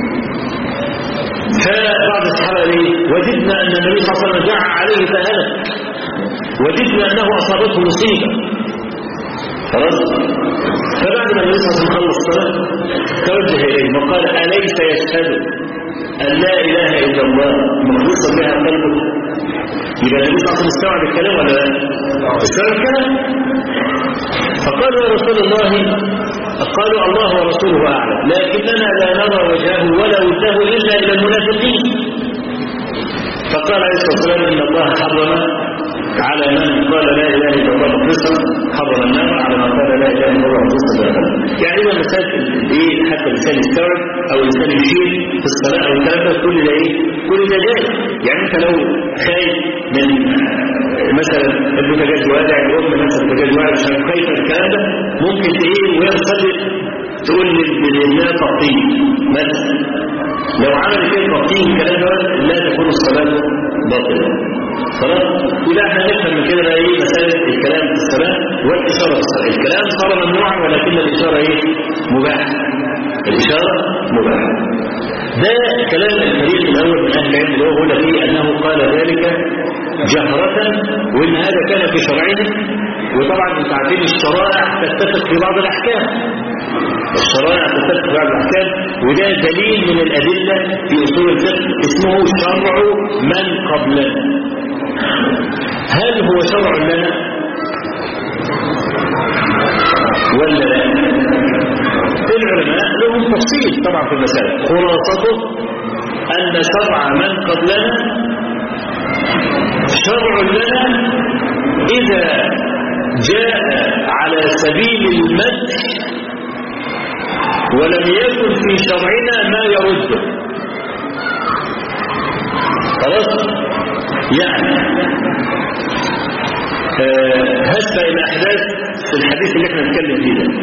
فبعض الصحابة ليه وجدنا أن النبي صلى الله عليه وسلم جاء عليه فهلك وجدنا أنه أصابته مصيبة خلاص فبعد ما النبي صلى الله عليه وسلم خلص الصلاة توجه إليه وقال أليس يشهد أن لا إله إلا الله مخلصا بها قلبه يبقى النبي صلى الله عليه وسلم استوعب الكلام ولا لا؟ استوعب الكلام فقال يا رسول الله قالوا الله ورسوله أعلم لكننا لا نرى وجهه ولا وجهه إلا إلى المنافقين فقال عليه الصلاة والسلام إن الله حرم على من قال لا إله إلا الله مخلصا حرم النار على من قال لا إله إلا الله مخلصا بالغلط يعني إذا مثال إيه حتى الإنسان يستوعب أو الإنسان يشير في الصلاة أو الكلام ده كل ده إيه كل ده جاي يعني أنت لو خايف من مثلا البوتاجاز والع الأم مثلا البوتاجاز والع عشان خايف من الكلام ده ممكن تإيه وهي بتصلي تقول لله تقطيع مثلا لو عمل كده تقطيع الكلام ده لا تكون الصلاة باطلة خلاص يبقى احنا نفهم من كده بقى ايه مساله الكلام في الصلاه والاشاره في الصلاه الكلام صار ممنوعا ولكن الاشاره ايه مباح الاشاره مباح ده كلام الفريق الاول من اهل العلم اللي هو هنا فيه انه قال ذلك جهرة وان هذا كان في شرعنا وطبعا انت عارفين الشرائع تتفق في بعض الاحكام الشرائع تتفق في بعض الاحكام وده دليل من الادله في اصول الفقه اسمه شرع من قبلنا هل هو شرع لنا ولا لا العلماء لهم تفصيل طبعا في المسألة خلاصته أن شرع من قبلنا شرع لنا إذا جاء على سبيل المدح ولم يكن في شرعنا ما يرده خلاص يعني هسه الأحداث في الحديث اللي احنا نتكلم فيه ده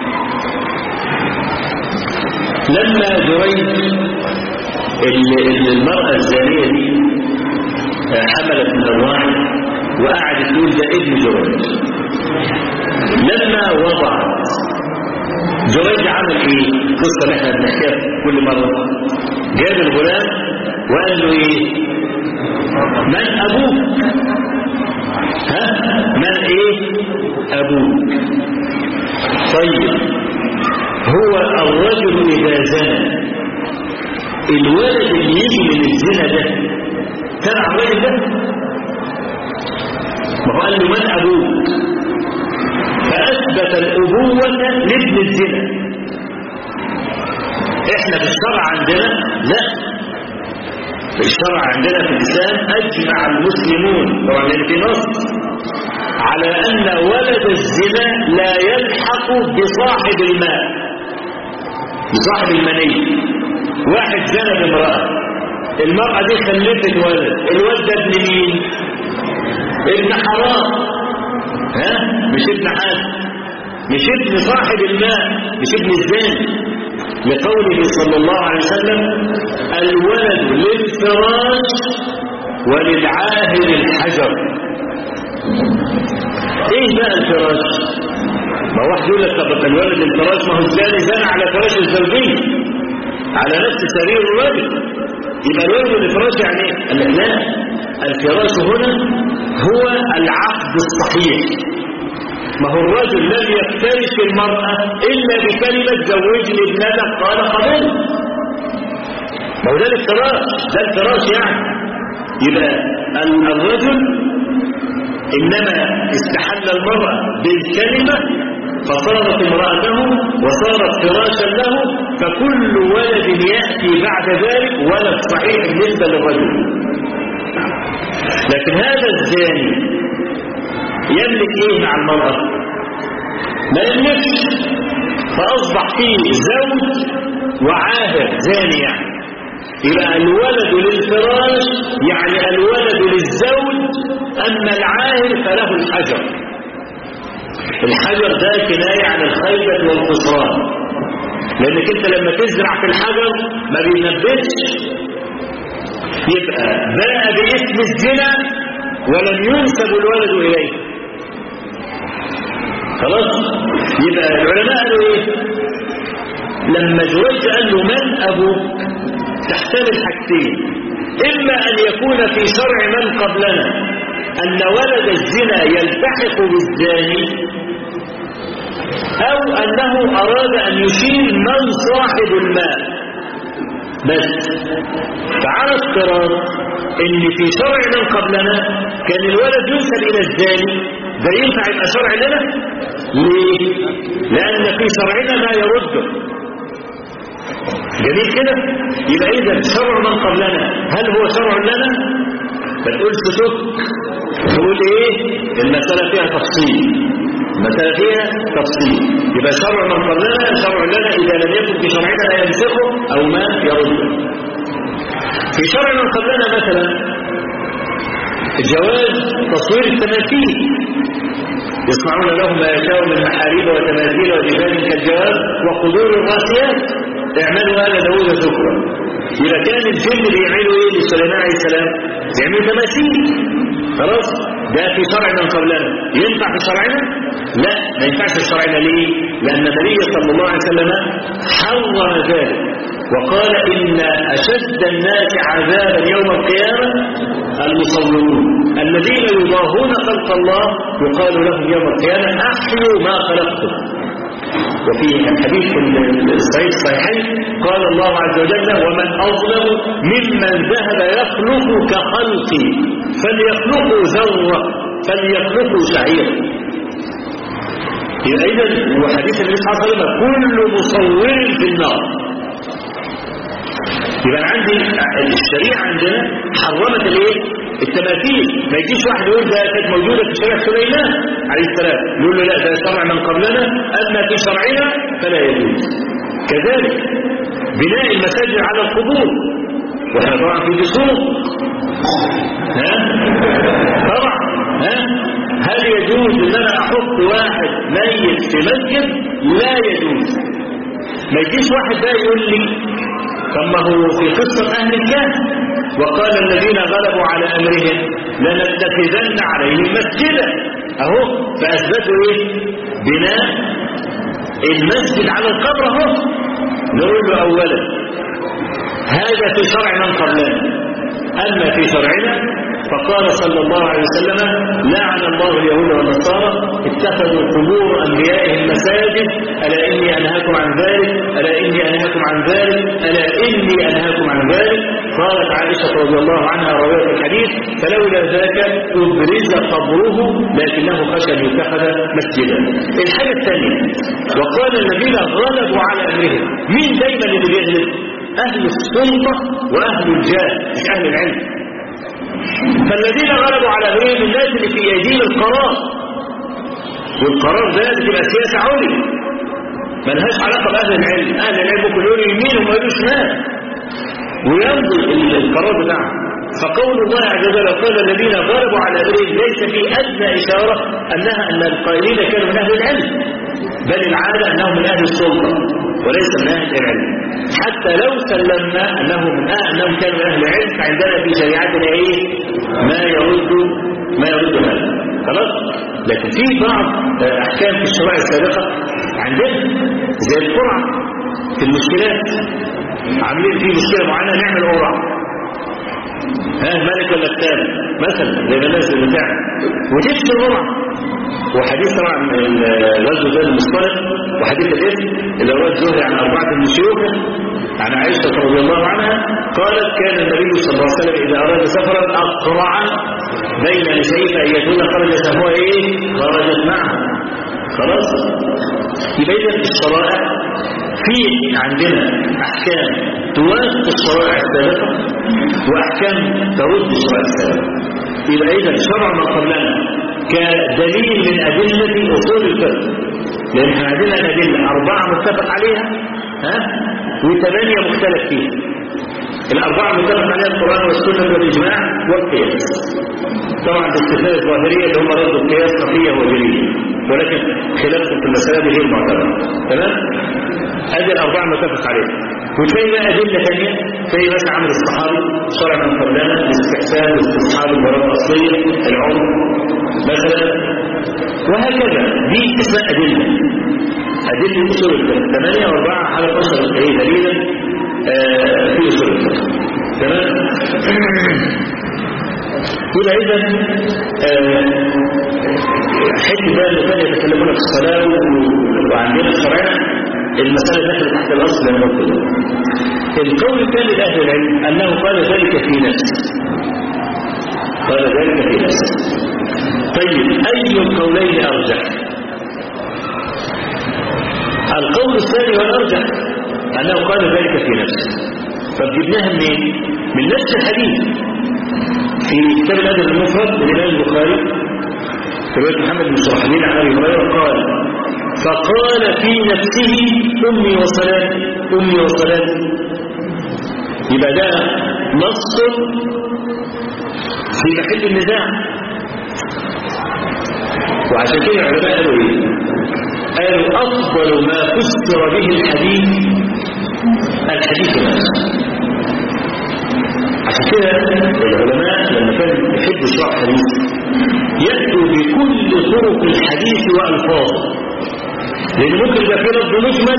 لما جريج المرأة الزانية دي حملت من الراعي وقعدت تقول ده ابن جريج لما وضعت جريج عمل ايه قصة اللي احنا بنحكيها كل مرة جاب الغلام وقال له ايه من ابوك ها من ايه ابوك طيب هو الرجل اذا زنى الولد اللي يجي من الزنا ده تبع الراجل ده ما هو قال له من ابوك فاثبت الابوه لابن الزنا احنا في الشرع عندنا لا في الشرع عندنا في الإسلام أجمع المسلمون طبعا لأن في نص على أن ولد الزنا لا يلحق بصاحب الماء بصاحب المني واحد زنى بامرأة المرأة دي خلفت ولد الولد ده ابن مين ابن حرام ها مش ابن حد مش ابن صاحب الماء مش ابن الزاني لقوله صلى الله عليه وسلم الولد للفراش وللعاهر الحجر ايه بقى الفراش ما واحد يقول لك طب الولد للفراش ما هو الزاني زان على فراش الزوجيه على نفس سرير الرجل يبقى الولد للفراش يعني ايه قال لك لا الفراش هنا هو العقد الصحيح ما هو الرجل لم يفترش المرأة إلا بكلمة زوجني ابنتك قال قبل ما هو ده الافتراش ده الفراش يعني يبقى الرجل إنما استحل المرأة بالكلمة فصارت امرأته وصارت فراشا له فكل ولد يأتي بعد ذلك ولد صحيح بالنسبة للرجل لكن هذا الزاني يملك ايه مع المرأة ما يملكش فأصبح فيه زوج وعاهر زاني يعني يبقى الولد للفراش يعني الولد للزوج أما العاهر فله الحجر الحجر ده كناية عن الخيبة والخسران لأنك أنت لما تزرع في الحجر ما بينبتش يبقى باء باسم الزنا ولم ينسب الولد إليه خلاص يبقى العلماء قالوا ايه لما زوج قال له من ابوك تحتمل حاجتين اما ان يكون في شرع من قبلنا ان ولد الزنا يلتحق بالزاني او انه اراد ان يشير من صاحب الماء بس فعلى افتراض ان في شرع من قبلنا كان الولد ينسب الى الزاني ده ينفع يبقى شرع لنا ليه لان في شرعنا ما يرده جميل كده يبقى اذا شرع من قبلنا هل هو شرع لنا ما تقولش تك تقول ايه المساله فيها تفصيل المساله فيها تفصيل يبقى شرع من قبلنا شرع لنا اذا لم يكن في شرعنا لا يمسكه او ما يرده في شرع من قبلنا مثلا جواز تصوير التماثيل يصنعون لهم ما يشاء من محاريب وتماثيل وجبال كالجواب وقدور الراسيات اعملوا آل داود شكرا إذا كان الجن بيعملوا ايه لسليمان عليه السلام يعملوا تماثيل خلاص ده في شرع من قبلنا ينفع في شرعنا لا ما ينفعش في شرعنا ليه لأن النبي صلى الله عليه وسلم حرم ذلك وقال إن أشد الناس عذابا يوم القيامة المصورون الذين يضاهون خلق الله يقال لهم يوم القيامة أحيوا ما خلقتم وفي الحديث الصحيح الصحيحين قال الله عز وجل ومن أظلم ممن ذهب يخلق كخلقي فليخلقوا ذرة فليخلقوا شعيرا يبقى إذا وحديث النبي صلى الله عليه وسلم كل مصور في النار يبقى عندي الشريعة عندنا حرمت الايه التماثيل ما يجيش واحد يقول ده كانت موجودة في شريعة سليمان عليه السلام يقول له لا ده شرع من قبلنا أما في شرعنا فلا يجوز كذلك بناء المساجد على القبور واحنا طبعا في دسوق ها طبعا ها هل يجوز ان انا احط واحد ميت في مسجد لا يجوز ما يجيش واحد بقى يقول لي طب ما هو في قصة أهل الكهف وقال الذين غلبوا على أمرهم لنتخذن عليهم مسجدا أهو فأثبتوا إيه بناء المسجد على القبر أهو نقول له أولا هذا في شرع من قبلنا أما في شرعنا فقال صلى الله عليه وسلم لعن الله اليهود والنصارى اتخذوا قبور انبيائهم مساجد الا اني انهاكم عن ذلك الا اني انهاكم عن ذلك الا اني انهاكم عن ذلك قالت عائشه رضي الله عنها راويه الحديث فلولا ذاك ابرز قبره لكنه خشى ان يتخذ مسجدا الحاجه الثانيه وقال الذين غلبوا على امرهم مين دايما اللي بيغلب اهل السلطه واهل الجاه مش اهل العلم فالذين غلبوا على امرهم الناس اللي في ايديهم القرار والقرار ده بتبقى سياسة عليا ملهاش علاقة بأهل العلم أهل العلم ممكن يقولوا يمين وما يقولوا شمال ويمضي القرار بتاعهم فقول الله عز وجل قال الذين ضربوا على أمرهم ليس في أدنى إشارة أنها أن القائلين كانوا من أهل العلم بل العادة أنهم من أهل السلطة وليس من أهل العلم حتى لو سلمنا أنهم من أهل أنهم كانوا من أهل العلم فعندنا في شريعتنا إيه ما يرد ما يرد هذا خلاص لكن في بعض أحكام في الشرائع السابقة عندنا زي القرعة في المشكلات عاملين في مشكلة معينة نعمل قرعة ها ملك ولا الثاني مثلا زي ما الناس بتعمل وتفشل القرعة وحديث طبعا الغزو ده المصطلح وحديث الاسم اللي هو الزهري عن أربعة من شيوخه عن عائشة رضي الله عنها قالت كان النبي صلى الله عليه وسلم إذا أراد سفرا أقرع بين نسائه فأيتون خرجت هو إيه خرجت معه خلاص يبقى إذا الشرائع في عندنا أحكام توافق الشرائع السابقة وأحكام ترد الشرائع السابقة يبقى إذا شرع ما قبلنا كدليل من أدلة أصول الفقه لأن احنا عندنا الأدلة أربعة متفق عليها ها وثمانية مختلف فيها الأربعة متفق عليها القرآن والسنة والإجماع والقياس طبعا باستثناء الظاهرية اللي هم ردوا القياس خفية وجلية ولكن خلافهم في المسألة دي غير معتبرة تمام؟ هذه الأربعة متفق عليها وتلاقي بقى أدلة ثانية زي مثلا عمل الصحابي شرع من قبلنا الاستحسان واستصحاب المرأة الأصلية العمر مثلا وهكذا دي اسمها أدلة أدلة أصول الفقه ثمانية وأربعة على أشهر أي دليلا آه في أصول الفقه تمام يبقى إذا حته بقى اللي كانوا يتكلمون في الصلاة وعندنا الشرعية المسألة دخلت تحت الأصل زي ما قلت القول الثاني لأهل العلم أنه قال ذلك في نفسه قال ذلك في نفسه طيب أي القولين أرجح القول الثاني والأرجح أنه قال ذلك في نفسه طب جبناها منين؟ من نفس الحديث في كتاب الأدب المفرد للإمام البخاري في رواية محمد بن شرحبيل عن أبي هريرة قال فقال في نفسه أمي وصلاتي أمي وصلاتي يبقى ده نص في محل النزاع وعشان كده العلماء قالوا ايه قالوا افضل ما فسر به الحديث الحديث نفسه عشان كده العلماء لما كانوا يحبوا يشرحوا حديث يأتوا بكل طرق الحديث وألفاظه لأن ممكن يبقى في لفظ مجمل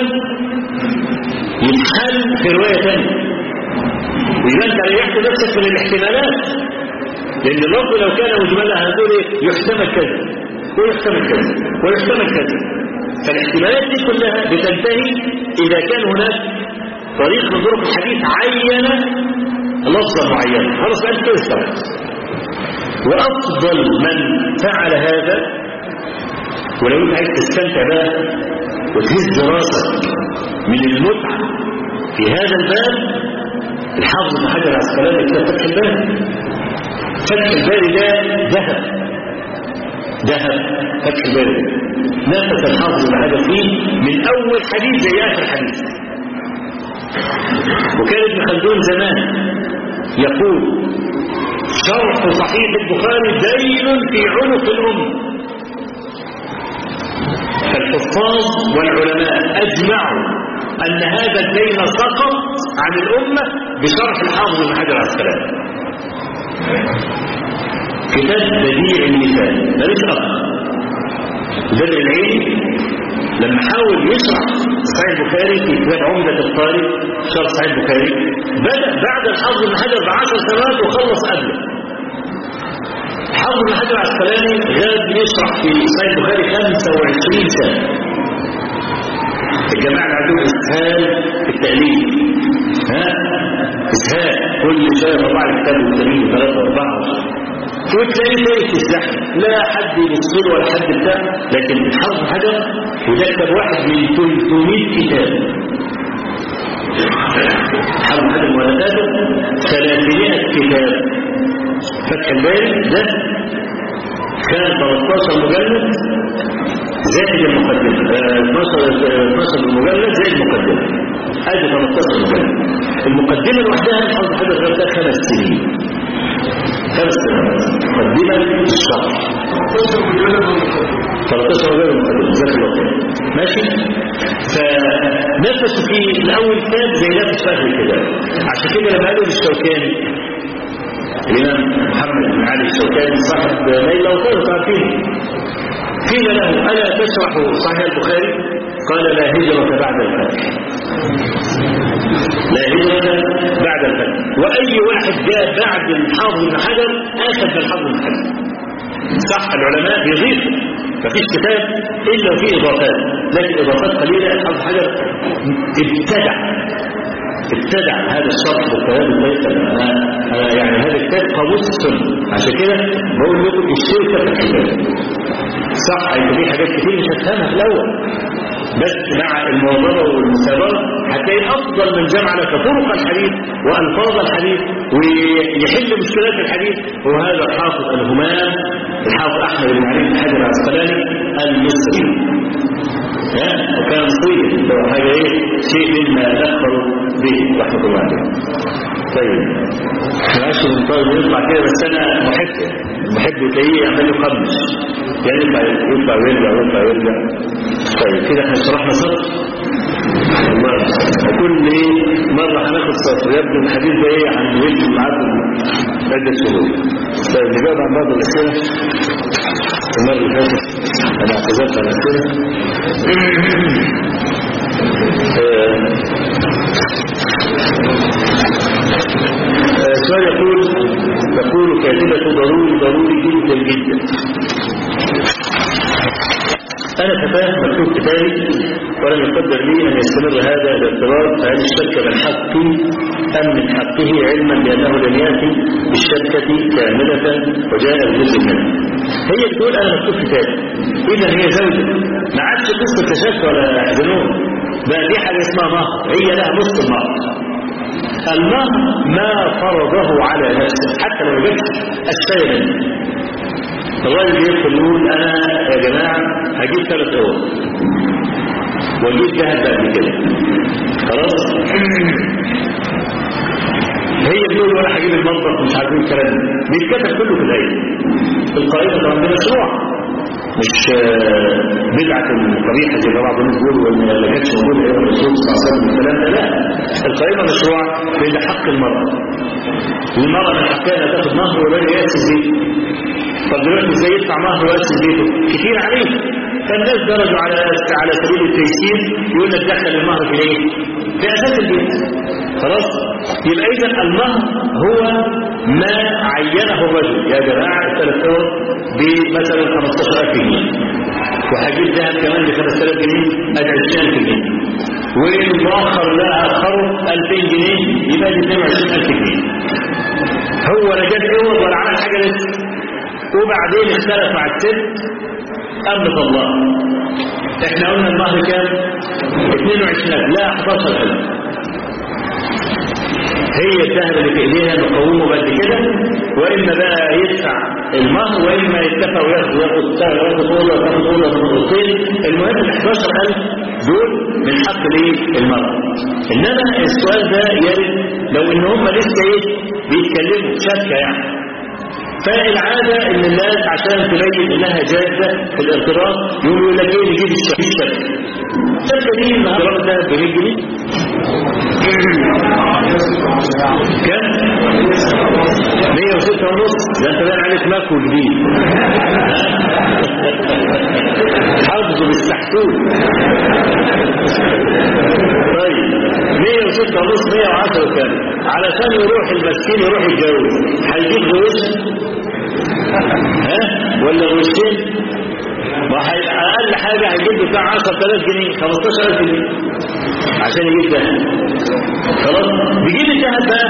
يتحل في رواية ثانية ويبقى أنت ريحت نفسك من الاحتمالات لأن اللفظ لو كان مجملا هنقول إيه يحتمل كذا ويحتمل كذا ويحتمل كذا فالاحتمالات دي كلها بتنتهي إذا كان هناك طريق من طرق الحديث عين لفظا معينا خلاص بقى انت كده وافضل من فعل هذا ولو انت عايز تستمتع بقى وتهز راسك من المتعه في هذا الباب الحافظ بن حجر العسقلاني كتاب فتح الباري فتح الباري ده ذهب ذهب فتح الباري نفس الحافظ بن حجر فيه من اول حديث زي اخر حديث وكان ابن خلدون زمان يقول شرح صحيح البخاري دين في عنق الأمة فالحفاظ والعلماء أجمعوا أن هذا الدين سقط عن الأمة بشرح الحافظ بن حجر العسقلاني كتاب بديع المثال ماليش أخر بدر العين لما حاول يشرح صحيح البخاري في كتاب عمدة القارئ شرح صحيح البخاري بدأ بعد الحافظ بن حجر بعشر سنوات وخلص قبله الحافظ بن حجر العسقلاني غاب يشرح في صحيح البخاري 25 سنة الجماعة اللي عندهم إسهال في التأليف ها إسهال كل شوية طلع لي كتاب والتمرين ثلاثة وأربعة وتلاقيه تارك في الزحمة لا حد يبص ولا حد بتاع لكن الحافظ بن حجر وده كتاب واحد من 300 كتاب حافظ حجر مؤلفاته 300 كتاب فتح الباري ده كان 13 مجلد زائد المقدمة آه، 12 آه، 12 مجلد زائد المقدمة ادي 13 مجلد المقدمة لوحدها الحافظ حجر غيرتها خمس سنين خمس سنوات مقدمة الشرح 13 مجلد مقدمة جزاك الله خير ماشي فنفسوا في الاول كتاب زي نفس فهر كده عشان كده لما قالوا للشوكاني الإمام محمد بن علي الشوكاني صاحب ليلى وطير تعرفين قيل له ألا تشرح صحيح البخاري قال لا هجرة بعد الفتح لا هجرة بعد الفتح وأي واحد جاء بعد الحافظ بن حجر آخذ بالحافظ بن حجر صح العلماء بيضيفوا مفيش كتاب إلا فيه إضافات لكن إضافات قليلة الحافظ حجر ابتدع ابتدع هذا الشرح بالكلام الطريقة أنا, أنا يعني هذا الكتاب قاموس السنة عشان كده بقول لكم الشركة في الكتاب صح هيبقى في حاجات كتير مش هتفهمها في الأول بس مع المواظبة والمسابقة هتلاقي أفضل من جمع لك طرق الحديث وألفاظ الحديث ويحل مشكلات الحديث هو هذا الحافظ الهمام الحافظ أحمد بن علي بن حجر العسقلاني المصري ها وكان مصريا هو حاجة إيه شيء مما نفخر به رحمة الله عليه طيب معلش من طالب يطلع كده بس أنا محب محب تلاقيه عمال يقمش يعني يطلع يطلع ويرجع ويطلع ويرجع طيب كده احنا شرحنا سطر الله كل ايه مرة هناخد سطر يبدو الحديث ده ايه عن وجه المعاد عدة شهور طيب نجاوب عن بعض الأسئلة المرة اللي فاتت أنا اعتذرت عن الأسئلة سؤال يقول تقول كاتبة ضروري ضروري جدا جدا أنا فتاة مكتوب كتابي ولم يقدر لي أن يستمر هذا الاضطراب فهل الشركة من حقي أم من حقه علما بأنه لم يأتي بالشركة كاملة وجاء الجزء منه هي بتقول أنا مكتوب كتابي إذا هي زوجة ما عادش قصة تشك ولا يحزنون بقى دي حاجة اسمها مهر هي لها نص المهر المهر ما فرضه على نفسه حتى لو جبت الشيء منه الراجل يدخل يقول انا يا جماعه هجيب ثلاث اوض واجيب ذهب بعد كده خلاص هي بتقول وانا هجيب المطبخ ومش عارفين الكلام ده بيتكتب كله في الايه القائمه طبعا ده مشروع مش بدعة قبيحة زي ما بعض الناس بيقولوا ان ما كانتش موجودة ايام الرسول صلى الله عليه وسلم والكلام ده لا القائمة مشروع بين حق المرأة المرأة من حقها انها تاخد مهر ولا يأسس بيته طب دلوقتي ازاي يدفع مهر ويأسس بيته كتير عليه فالناس درجوا على على سبيل التيسير يقول لك دخل المهر في ايه؟ في اساس البيت خلاص يبقى اذا المهر هو ما عينه الرجل يا جماعه الثلاث اوض بمثلا 15000 جنيه وهجيب ذهب كمان ب 5000 جنيه ادي 20000 جنيه والمؤخر لا اخره 2000 جنيه يبقى دي 22000 جنيه هو لا جاب اوض ولا عمل حاجه لسه وبعدين اختلف مع الست أمة الله احنا قلنا المهر كام 22 لا 11000 هي الذهب اللي في ايديها مقومه بعد كده واما بقى يدفع المهر واما يتفق وياخد ياخد ياخد اوضه وياخد اوضه وياخد اوضتين المهم ال 11000 دول من حق الايه المرأة انما السؤال ده يرد لو ان هم لسه ايه بيتكلموا شبكه يعني فالعادة ان الناس عشان تبين انها جادة في الارتباط يقولوا لك ايه نجيب الشبكة الشبكة دي النهارده ده ب 100 جنيه كم؟ 106 ونص ده انت باين عليك ماكو جديد حافظه بالسحتوت طيب 106 ونص 110 وكام علشان يروح المسكين يروح يتجوز هيجيب غوش ها ولا غوشين ما اقل حاجه هيجيب بتاع 10000 جنيه 15000 جنيه عشان يجيب ذهب خلاص بيجيب الذهب بقى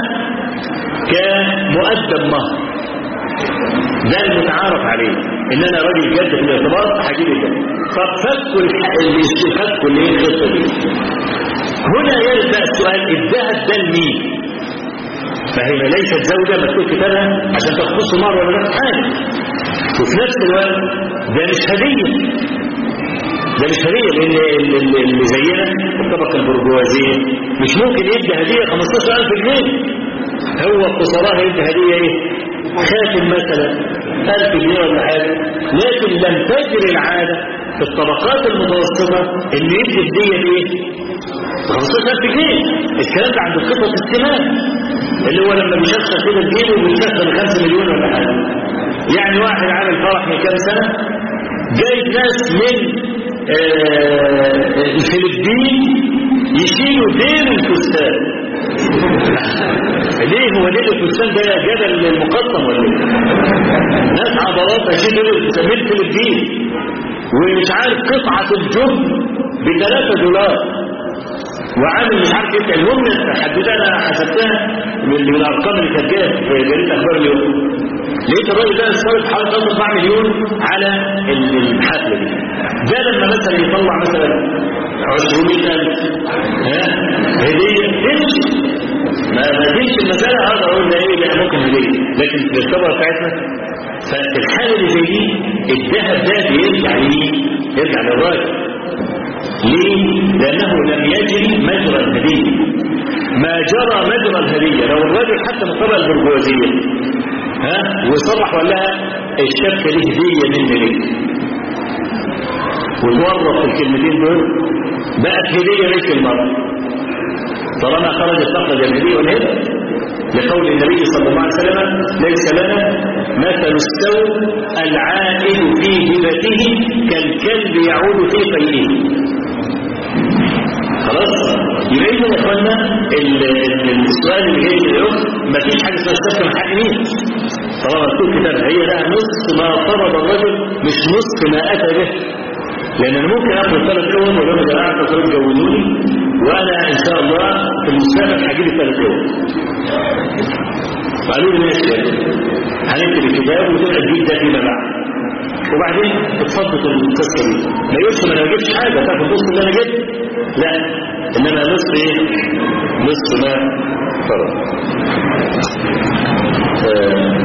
كمؤدب مهر ده المتعارف عليه ان انا راجل جد في الارتباط هجيب الذهب طب فكوا فكوا ليه القصه دي هنا يرد بقى السؤال الذهب ده لمين فهي ليست زوجة مكتوب كتابها عشان تخص مار ولا نفس حاجة وفي نفس الوقت ده مش هدية ده مش هدية لأن ال- ال- اللي زينا الطبقة البرجوازية مش ممكن يدي هدية 15000 جنيه هو اقتصارها يدي هدية ايه خاتم مثلا 1000 جنيه ولا حاجة لكن لم تجري العادة في الطبقات المتوسطة ان يدي هدية بايه 15000 جنيه الكلام ده عند الخطط السمان اللي هو لما بيشخص كده تجيبه بيشخص 5 مليون ولا حاجة يعني واحد عامل فرح من كام سنة جايب ناس من آه، الفلبين يشيلوا دير الفستان ليه هو دير الفستان ده جبل المقطم ولا ايه؟ ناس عضلات اشيل دير الفستان من الفلبين ومش عارف قطعة الجب ب 3 دولار وعامل مش عارف ايه المهم حددها انا حسبتها من من الارقام اللي كانت جايه في جريده اخبار اليوم لقيت الراجل ده صرف حوالي 4 مليون على ال- الحفله دي ده لما مثلا يطلع مثلا 200000 ها هديه تمشي ما ما تمشي المساله اقدر اقول ده ايه ده ممكن هديه لكن في الخبره بتاعتنا ففي الحاله اللي زي دي الذهب ده بيرجع ليه؟ يرجع للراجل ليه؟ لأنه لم يجري مجرى الهدية ما جرى مجرى الهدية لو الرجل حتى من الطبقة البرجوازية ها وصرح ولا الشبكة دي هدية مني ليك وتورط في الكلمتين دول بقت هدية ليك المرة طالما خرجت مخرج الهدية والهبة لقول النبي صلى الله عليه وسلم ليس لنا مثل السوء العائد في هبته كالكلب يعود في قيئه خلاص يبقى اذا يا اخوانا ال- ال- السؤال اللي جاي للاخت ما فيش حاجه اسمها استفسر من حق مين طالما مكتوب كتاب هي لها نصف ما طلب الرجل مش نصف ما اتى به لان انا ممكن اخد ثلاث اول واقول لهم يا جماعه تقدروا تجوزوني وانا ان شاء الله في المستقبل هجيب الثلاث اول قالوا لي ماشي هنكتب الكتاب وتبقى تجيب ده فيما بعد وبعدين اتفضل القصه دي ما يقولش ما انا ما جبتش حاجه تاخد نص اللي انا جبت لا انما نصف ايه نصف ما فرض آه.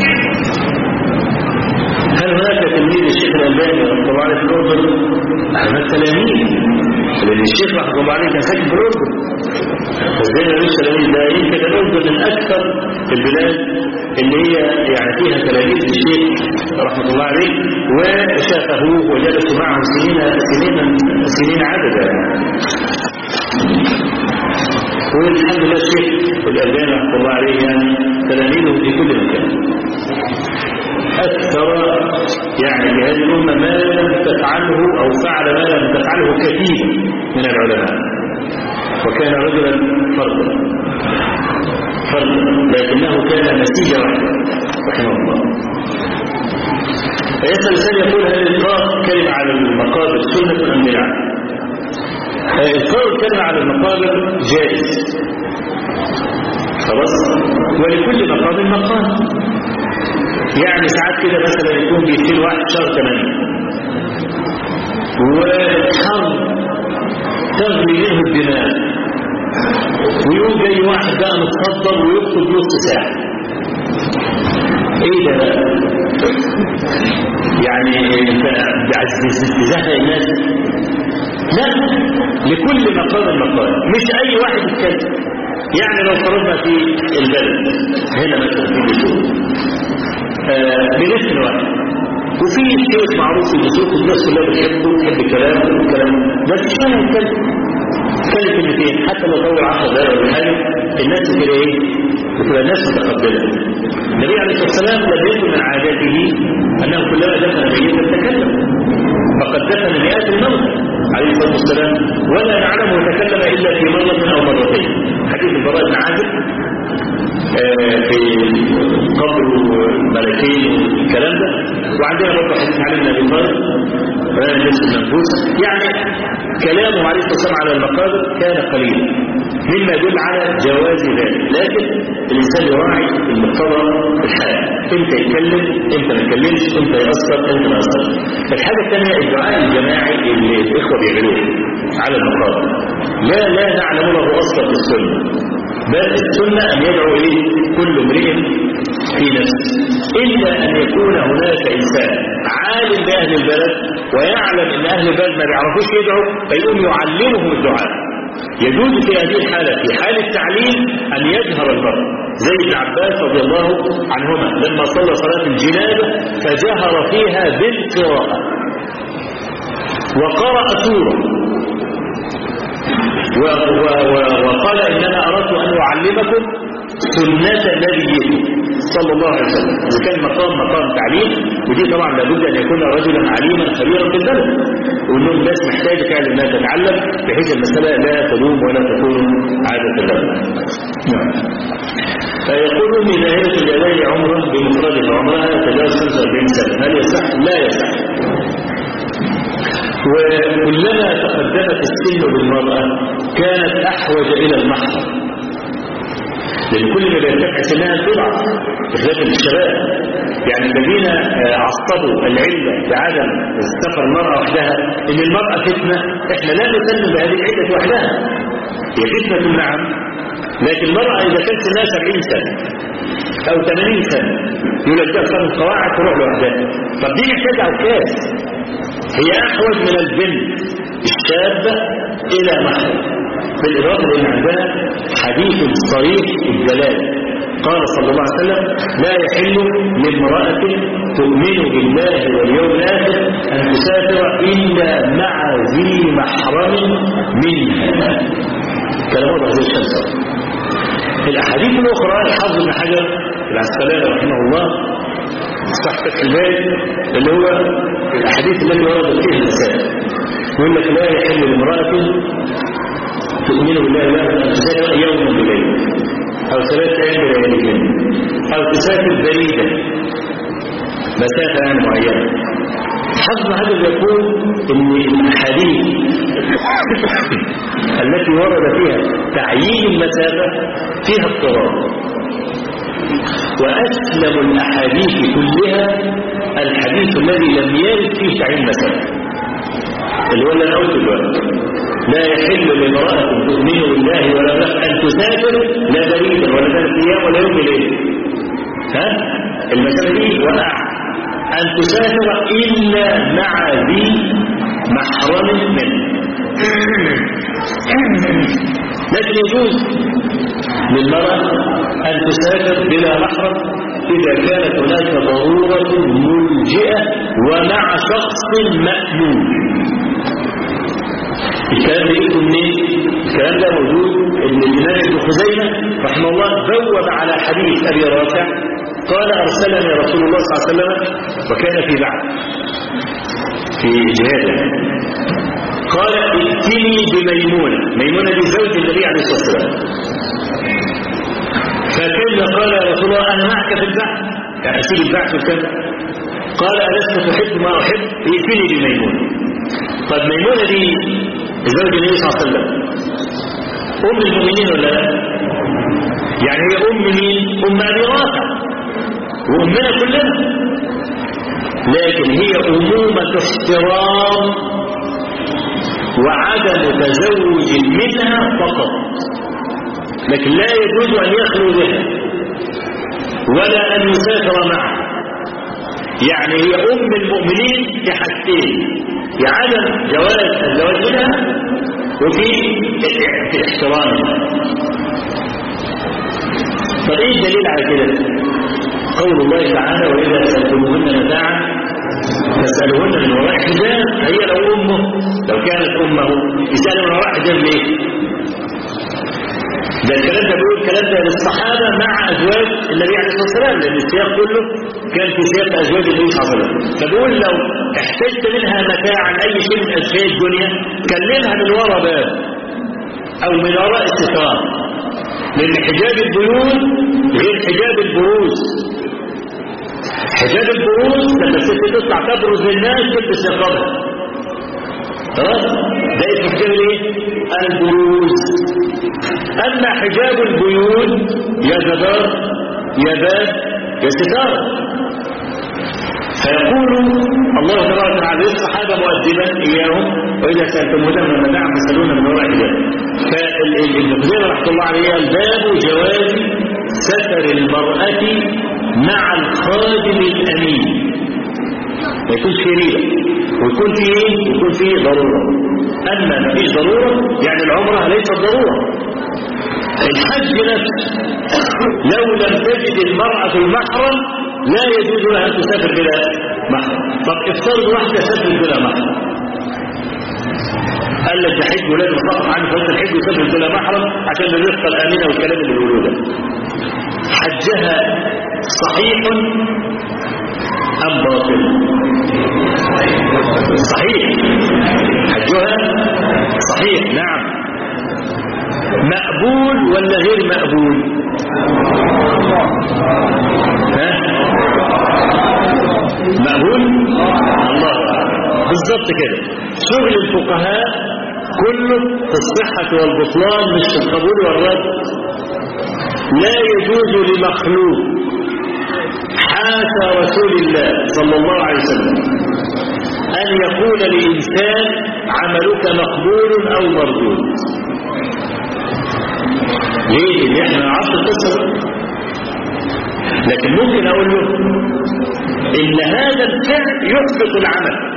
هل هناك تلميذ الشيخ الألباني رحمه الله عليه في الأردن؟ هناك تلاميذ لأن الشيخ رحمه الله عليه كان ساكن في الأردن وزي ما مش تلاميذ ده يمكن الأردن من أكثر البلاد اللي هي يعني فيها تلاميذ الشيخ رحمه الله عليه وشافه وجلسوا معه سنين سنين سنين عددا والحمد لله الشيخ الألباني رحمه الله عليه يعني تلاميذه في كل مكان أكثر يعني في هذه الأمة ما لم تفعله أو فعل ما لم تفعله كثير من العلماء وكان رجلا فردا فردا لكنه كان نسيجا واحدا رحمه الله فيسأل الإنسان يقول هل إلقاء كلمة على المقابر سنة أم بدعة؟ إلقاء الكلمة على المقابر جائز خلاص ولكل مقام مقام يعني ساعات كده مثلا يكون بيصير واحد شهر 8 والحر تغلي منه الدماء ويقوم جاي واحد بقى متفضل ويخطب نص ساعة ايه ده يعني انت تزهق الناس لا لكل مقام مقال مش اي واحد يتكلم يعني لو فرضنا في البلد هنا مثلا في بيتوت باسم واحد وفي شيخ معروف في بيتوت الناس كلها بتحبه بتحب كلامه والكلام ده مش معنى يتكلم يتكلم كلمتين حتى لو طول 10 دقايق ولا حاجه الناس كده ايه بتبقى الناس متقبله النبي عليه الصلاه والسلام لم يكن من عاداته انه كلما دفن ميتا تكلم فقد دفن مئات الموت عليه الصلاه والسلام ولا نعلمه تكلم الا في مره او مرتين حديث البراء بن عازب في قبر ملكين الكلام ده وعندنا برضه حديث علي بن ابي طالب بيان النفس المنفوس يعني كلامه عليه الصلاه والسلام على المقابر كان قليلا مما يدل على جواز ذلك لكن الانسان يراعي المقتضى الحال امتى يتكلم امتى ما يتكلمش امتى يأثر امتى ما يأثرش الحاجه الثانيه الدعاء الجماعي اللي الاخوه بيعملوه على المقابر لا لا نعلم له اصلا في السنه بل السنة أن يدعو إليه كل امرئ في نفسه إلا أن يكون هناك إنسان عالم بأهل البلد ويعلم أن أهل البلد ما بيعرفوش يدعوا فيقوم يعلمهم الدعاء يجوز في هذه الحالة في حال التعليم أن يجهر المرء زي ابن عباس رضي الله عنهما لما صلى صلاة الجنازة فجهر فيها بالقراءة وقرأ سورة وقال إنما أردت أن أعلمكم سنة نبيكم صلى الله عليه وسلم إذا كان مقام مقام تعليم ودي طبعا لابد أن يكون رجلا عليما خبيرا في البلد وأنه الناس محتاجة فعلا أنها تتعلم بحيث المسألة لا تدوم ولا تكون عادة لها نعم فيقول أمي ذاهبة اليدين عمرا بمفردها عمرها تجاوز 45 سنة هل يصح؟ لا يصح وكلما تقدمت السن بالمرأة كانت أحوج إلى المحضر لأن كل ما بيرتفع سنها تضعف بخلاف الشباب يعني الذين عصبوا العلة بعدم سفر المرأة وحدها إن المرأة فتنة إحنا لا نسلم بهذه العلة وحدها هي فتنة نعم لكن المرأة إذا كانت سنها 70 سنة أو 80 سنة يقول لك ده القواعد تروح لوحدها طب دي محتاجة عكاز هي أحوج من البنت الشابة إلى محل بالإضافة لأن عندها حديث صريح الدلال قال صلى الله عليه وسلم لا يحل لامرأة تؤمن بالله واليوم الآخر أن تسافر إلا مع ذي محرم منها كلام وضع زي الشمس الأحاديث الأخرى الحافظ بن حجر العسقلاني رحمه الله صح البيت اللي هو الأحاديث التي وردت فيها المسائل يقول لك لا يحل لامرأة تؤمن بالله لا أن تسافر يوما بليل أو ثلاثة أيام بلياليهن أو تسافر بريدة مسافة يعني معينة حظ هذا يقول ان الحديث التي ورد فيها تعيين المسافة فيها اضطراب وأسلم الأحاديث كلها الحديث الذي لم يرد فيه تعيين مسافة اللي هو اللي أنا قلته دلوقتي لا يحل لامرأة تؤمن بالله ولا بلغ أن تسافر لا بريدا ولا ثلاث أيام ولا يوم ليل ها المسألة دي وقع أن تسافر إلا مع ذي محرم منه لكن يجوز للمرأة أن تسافر بلا محرم إذا كانت هناك ضرورة ملجئة ومع شخص مأمون الكلام ده يجيكم منين؟ الكلام ده موجود ابن الإمام ابن خزيمة رحمه الله بوب على حديث أبي رافع قال أرسلني رسول الله صلى الله عليه وسلم وكان في بعد في جهاده قال ائتني بميمونة ميمونة دي زوج النبي عليه الصلاة والسلام فكيف قال يا رسول الله أنا معك في البحث يعني أسيب البحث وكذا قال ألست تحب ما أحب ائتني بميمونة طب ميمونة دي زوج النبي صلى الله عليه وسلم أم المؤمنين ولا لا يعني هي أم مين أم أبي رافع وأمنا كلنا لكن هي أمومة احترام وعدم تزوج منها فقط لكن لا يجوز أن يخلو بها ولا أن يسافر معها يعني هي أم المؤمنين في حاجتين في عدم جواز الزواج منها وفي في احترامها طب ايه الدليل على كده قول الله تعالى واذا سالتموهن متاعا فاسالوهن من وراء حجاب هي لو امه لو كانت امه يسالوا من وراء حجاب ليه ده الكلام ده بيقول الكلام ده للصحابه مع ازواج النبي عليه الصلاه والسلام لان السياق كله كان في سياق ازواج النبي صلى الله عليه وسلم فبيقول لو احتجت منها متاعا اي شيء من اشياء الدنيا كلمها من وراء باب او من وراء الستار لان حجاب البيوت غير حجاب البروز حجاب البروز لما الست تطلع تبرز للناس تلبس نقابها خلاص ده اسمه حجاب الايه البروز اما حجاب البيوت يا جدار يا باب يا ستار فيقول الله تبارك وتعالى للصحابه مؤدبا اياهم واذا سالتمونا من المتاع فاسالونا من وراء حجاب فابن خزيمه رحمه الله عليه الباب جواز ستر المراه مع الخادم الأمين ما يكونش في ريبة ويكون في ايه؟ يكون في ضرورة أما ما فيش ضرورة يعني العمرة ليست ضرورة الحج نفسه لو لم تجد المرأة المحرم لا يجوز لها أن تسافر بلا محرم طب افترض واحدة سافر بلا محرم قال لك تحج ولازم تقف عنه فانت الحج وسافر بلا محرم عشان الرفقة الآمنة والكلام اللي بيقولوه ده حجها صحيح أم باطل صحيح حجها صحيح نعم مقبول ولا غير مقبول ها مقبول الله بالظبط كده شغل الفقهاء كله في الصحة والبطلان مش في القبول والرد لا يجوز لمخلوق حاشا رسول الله صلى الله عليه وسلم أن يقول لإنسان عملك مقبول أو مردود ليه؟ لأن احنا عرفت القصة لكن ممكن أقول له إن هذا الفعل يحبط العمل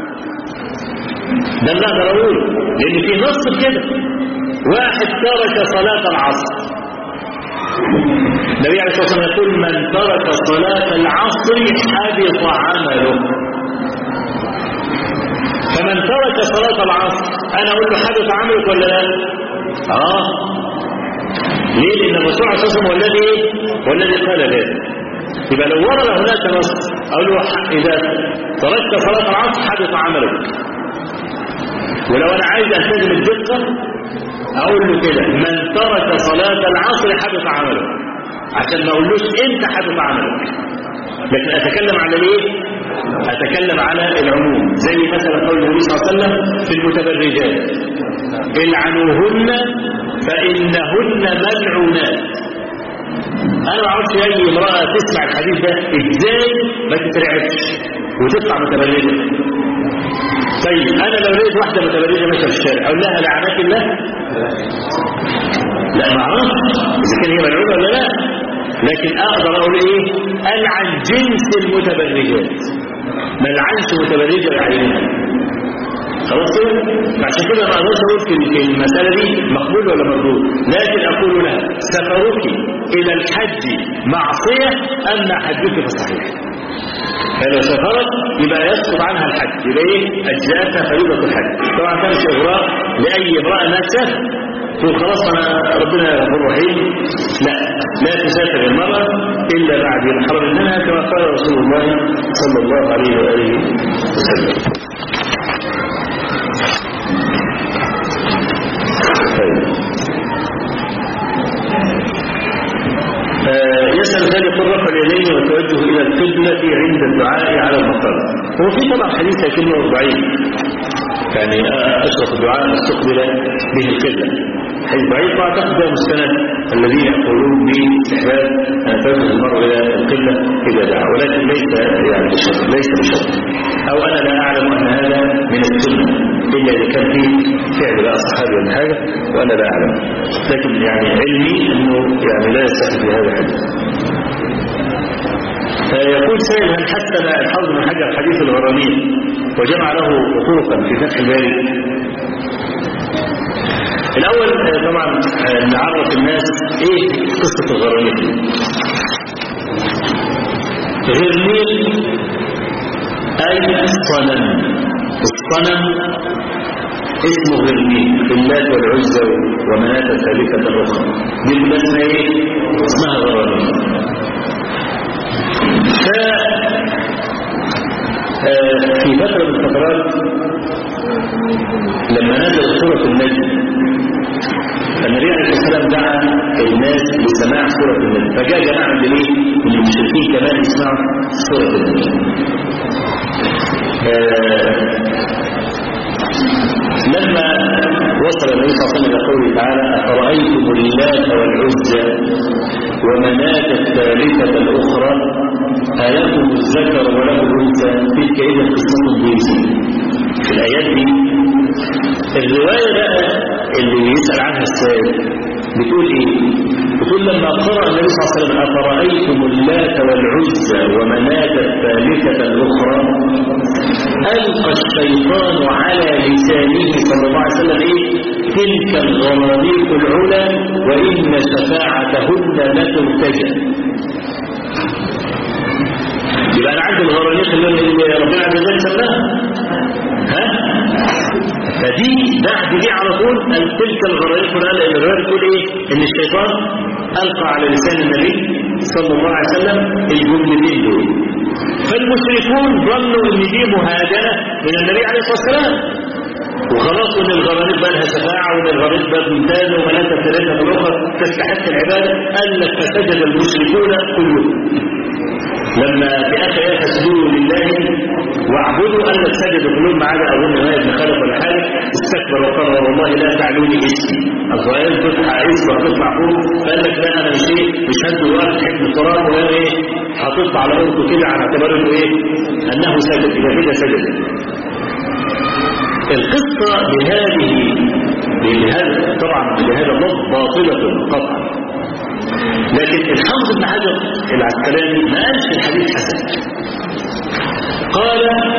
ده اللي أقدر أقوله لأن في نص كده واحد ترك صلاة العصر النبي عليه الصلاة والسلام يقول من ترك صلاة العصر حبط عمله فمن ترك صلاة العصر أنا أقول له حبط عملك ولا لا؟ آه ليه؟ لأن الرسول عليه الصلاة والسلام هو الذي هو الذي قال ذلك يبقى لو ورد هناك نص أقول له إذا تركت صلاة العصر حبط عملك ولو أنا عايز ألتزم الدقة أقول له كده من ترك صلاة العصر حبط عمله عشان ما أقولوش أنت حبط عملك لكن أتكلم على ليه؟ أتكلم على العموم زي مثلا قول النبي صلى الله عليه وسلم في المتبرجات العنوهن فإنهن ملعونات أنا ما أعرفش أي امرأة تسمع الحديث ده إزاي ما تترعبش وتطلع متبرجة طيب أنا لو لقيت واحدة متبرجة ماشية في الشارع أقول لها لعنات الله لا ما أعرفش إذا كان هي ملعونة ولا لا لكن أقدر أقول إيه ألعن جنس المتبرجات ما لعنش متبرجة بعينها خلاص كده عشان كده ما اقدرش اقول في المساله دي مقبول ولا مردود لكن اقول لها سفرك الى الحج معصيه ام حجك فصحيح فلو سافرت يبقى يسقط عنها الحج يبقى ايه اجزاءتها فريضه الحج طبعا كان مش اغراء لاي امراه انها تسافر تقول خلاص انا ربنا غفور رحيم لا لا تسافر المراه الا بعد الحرم منها كما قال رسول الله صلى الله عليه واله وسلم طيب يسأل ذلك يقول رفع اليدين والتوجه إلى القبلة عند الدعاء على المقام هو في طبعا حديث لكنه ضعيف يعني أشرف الدعاء استقبل به القبلة حديث ضعيف واعتقد ده مستند الذين يقولون باستحباب أن توجه المرء إلى القبلة إذا دعا ولكن ليس يعني بشرط ليس بشرط أو أنا لا أعلم أن هذا من السنة إلا إذا كان في فعل بقى صحابي ولا حاجة وأنا لا أعلم لكن يعني علمي أنه يعني لا يستحب في هذا الحديث يقول سائل هل حسن الحافظ بن حجر حديث الغرامين وجمع له حقوقا في فتح الباري الأول طبعا نعرف الناس إيه قصة الغرامين غرميل أي الصنم الصنم اسمه غرميل اللات والعزى ومناة الثالثة الأخرى دي كلها اسمها إيه؟ اسمها غرامين ف في فترة من الفترات لما نزل سورة النجم النبي عليه الصلاة والسلام دعا الناس لسماع سورة النجم فجاء جماعة من من المشركين كمان يسمعوا سورة النجم لما وصل النبي صلى الله عليه وسلم إلى قوله تعالى أفرأيتم اللات والعزى ومناة الثالثة الأخرى ألكم الذكر وله الأنثى تلك إذا قصة ضيزى في الآيات دي الرواية بقى اللي يسأل عنها السائل بتقول إيه؟ بتقول لما قرأ النبي صلى الله عليه وسلم أفرأيتم اللات والعزى ومناة الثالثة الأخرى ألقى الشيطان على لسانه صلى الله عليه وسلم إيه؟ تلك الغرانيق العلا وإن شفاعتهن لترتجى يبقى أنا عندي الغرانيق اللي ربنا عز وجل سماها ها؟ فدي بعد دي على طول أن تلك الغرائب قرآن لأن الرواية بتقول إيه إن الشيطان ألقى على لسان النبي صلى الله عليه وسلم الجملتين دول فالمشركون ظنوا إن دي مهاجرة من النبي عليه الصلاة والسلام وخلاص ان الغرانيق بقى لها شفاعه وان الغرانيق بقى ممتازه ومناته الثلاثه الاخرى تستحق العباده قال لك فسجد المشركون كلهم لما في اخر ايه فاسجدوا لله واعبدوا قال لك سجد كلهم ما عدا اظن ما ابن خلف ولا حاجه استكبر وقال والله لا تعلوني اسمي الظاهر تطلع اسمه هتطلع فوق فقال لك لا انا مش ايه مش هدي واحد حكم التراب ولا ايه هتطلع على ارضه كده على اعتبار انه ايه انه سجد اذا كده سجد القصة بهذه بهذا طبعا بهذا اللفظ باطلة قطعا لكن الحافظ بن حجر العسقلاني ما قالش الحديث حسن قال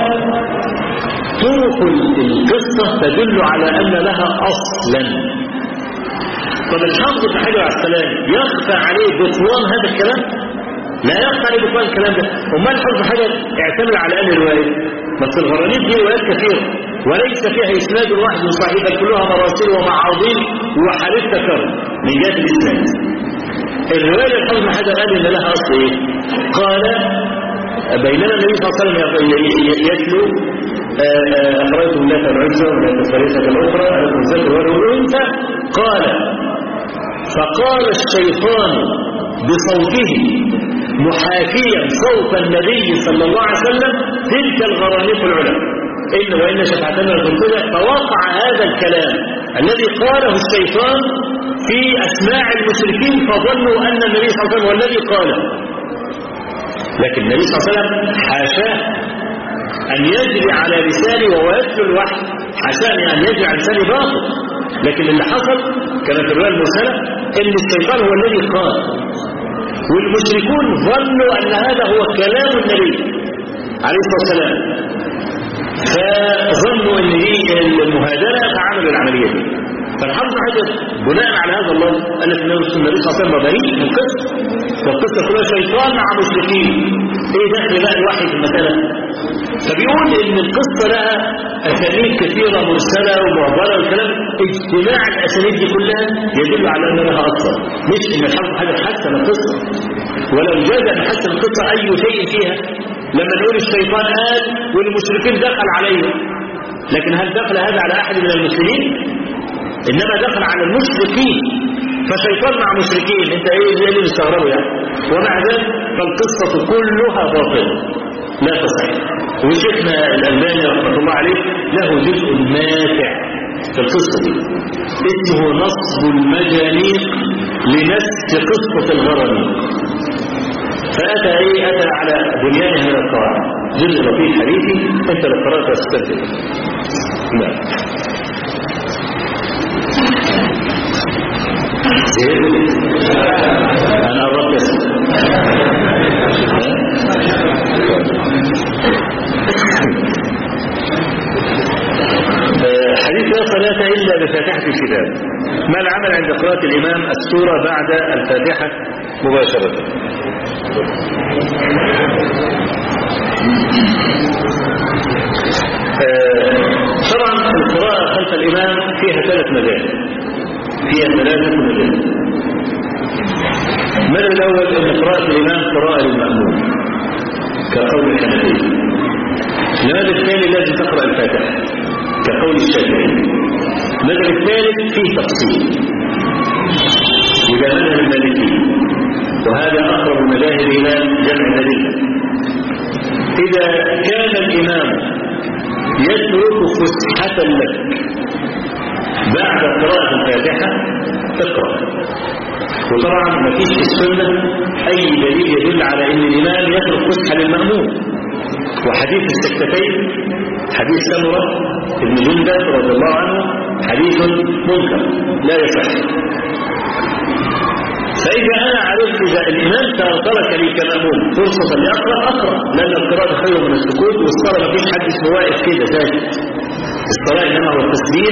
طرق القصة تدل على أن لها أصلا طب الحافظ بن حجر العسقلاني يخفى عليه بطلان هذا الكلام لا يخفى عليه بطلان الكلام ده وما الحافظ بن حجر اعتمد على أن رواية بس الغرانيق دي روايات كثيرة وليس فيها إسناد واحد صحيح بل كلها مراسيل ومعاضيل وحديث تكرر من جهة الإسناد الرواية الحافظ بن حجر قال إن لها أصل إيه؟ قال بينما النبي صلى الله عليه وسلم يتلو أخرجتم الله العزة ولا الثالثة الأخرى لكم الذكر والأنثى قال فقال الشيطان بصوته محاكيا صوت النبي صلى الله عليه وسلم تلك الغرانيق العلماء إن وإن شفاعتنا لتنتزع فوقع هذا الكلام الذي قاله الشيطان في أسماع المشركين فظنوا أن النبي صلى الله عليه وسلم هو الذي قاله لكن النبي صلى الله عليه وسلم حاشاه أن يجري على لسانه وهو يتلو الوحي حاشاه أن يجري على لسانه باطل لكن اللي حصل كما في الرواية المرسلة أن الشيطان هو الذي قال والمشركون ظنوا أن هذا هو كلام النبي عليه الصلاة والسلام فظنوا ان دي المهادنه فعملوا العمليه دي فالحافظ حجر بناء على هذا الله قال لك النبي صلى الله عليه وسلم بريء من القصه والقصه كلها شيطان مع مشركين ايه دخل بقى الوحي في المساله فبيقول ان القصه لها اساليب كثيره مرسله ومعبره والكلام اجتماع الاساليب دي كلها يدل على ان لها اثر مش ان الحافظ حجر حسن القصه ولو جاز ان حسن القصه اي شيء فيها لما نقول الشيطان قال والمشركين دخل عليهم لكن هل دخل هذا على أحد من المسلمين إنما دخل على المشركين فشيطان مع مشركين انت ايه اللي مستغربه يعني ومع ذلك فالقصة كلها باطلة لا تصح وشيخنا الألباني رحمة الله عليه له جزء ماتع في القصة دي اسمه نصب المجانيق لنسج قصة الغرانيق فأتى إيه أتى على بنيان هذا القواعد جزء لطيف حديثي أنت لو قرأت تستنتج لا أنا قربت حديث لا صلاة إلا بفاتحة الكتاب ما العمل عند قراءة الإمام السورة بعد الفاتحة مباشرة طبعا القراءة خلف الإمام فيها ثلاث مجال فيها ثلاثة مجال المجال الأول أن قراءة الإمام قراءة للمأمون كقول الحنفية المجال الثاني لازم تقرأ الفاتحة كقول الشافعي المجال الثالث فيه تفصيل وده مذهب المالكي وهذا أقرب المذاهب إلى جمع الأدلة إذا كان الإمام يترك فسحة لك بعد قراءة الفاتحة اقرأ وطبعا ما فيش في السنة أي دليل يدل على أن الإمام يترك فسحة للمأموم وحديث السكتتين حديث سمرة ابن جندة رضي الله عنه حديث منكر لا يصح فإذا أنا عرفت إذا الإمام ترك لي كمأمون فرصة لأقرأ أقرأ لأن القراءة خير من السكوت والصلاة ما فيش حد اسمه واقف كده ساكت الصلاة إنما هو التسبيح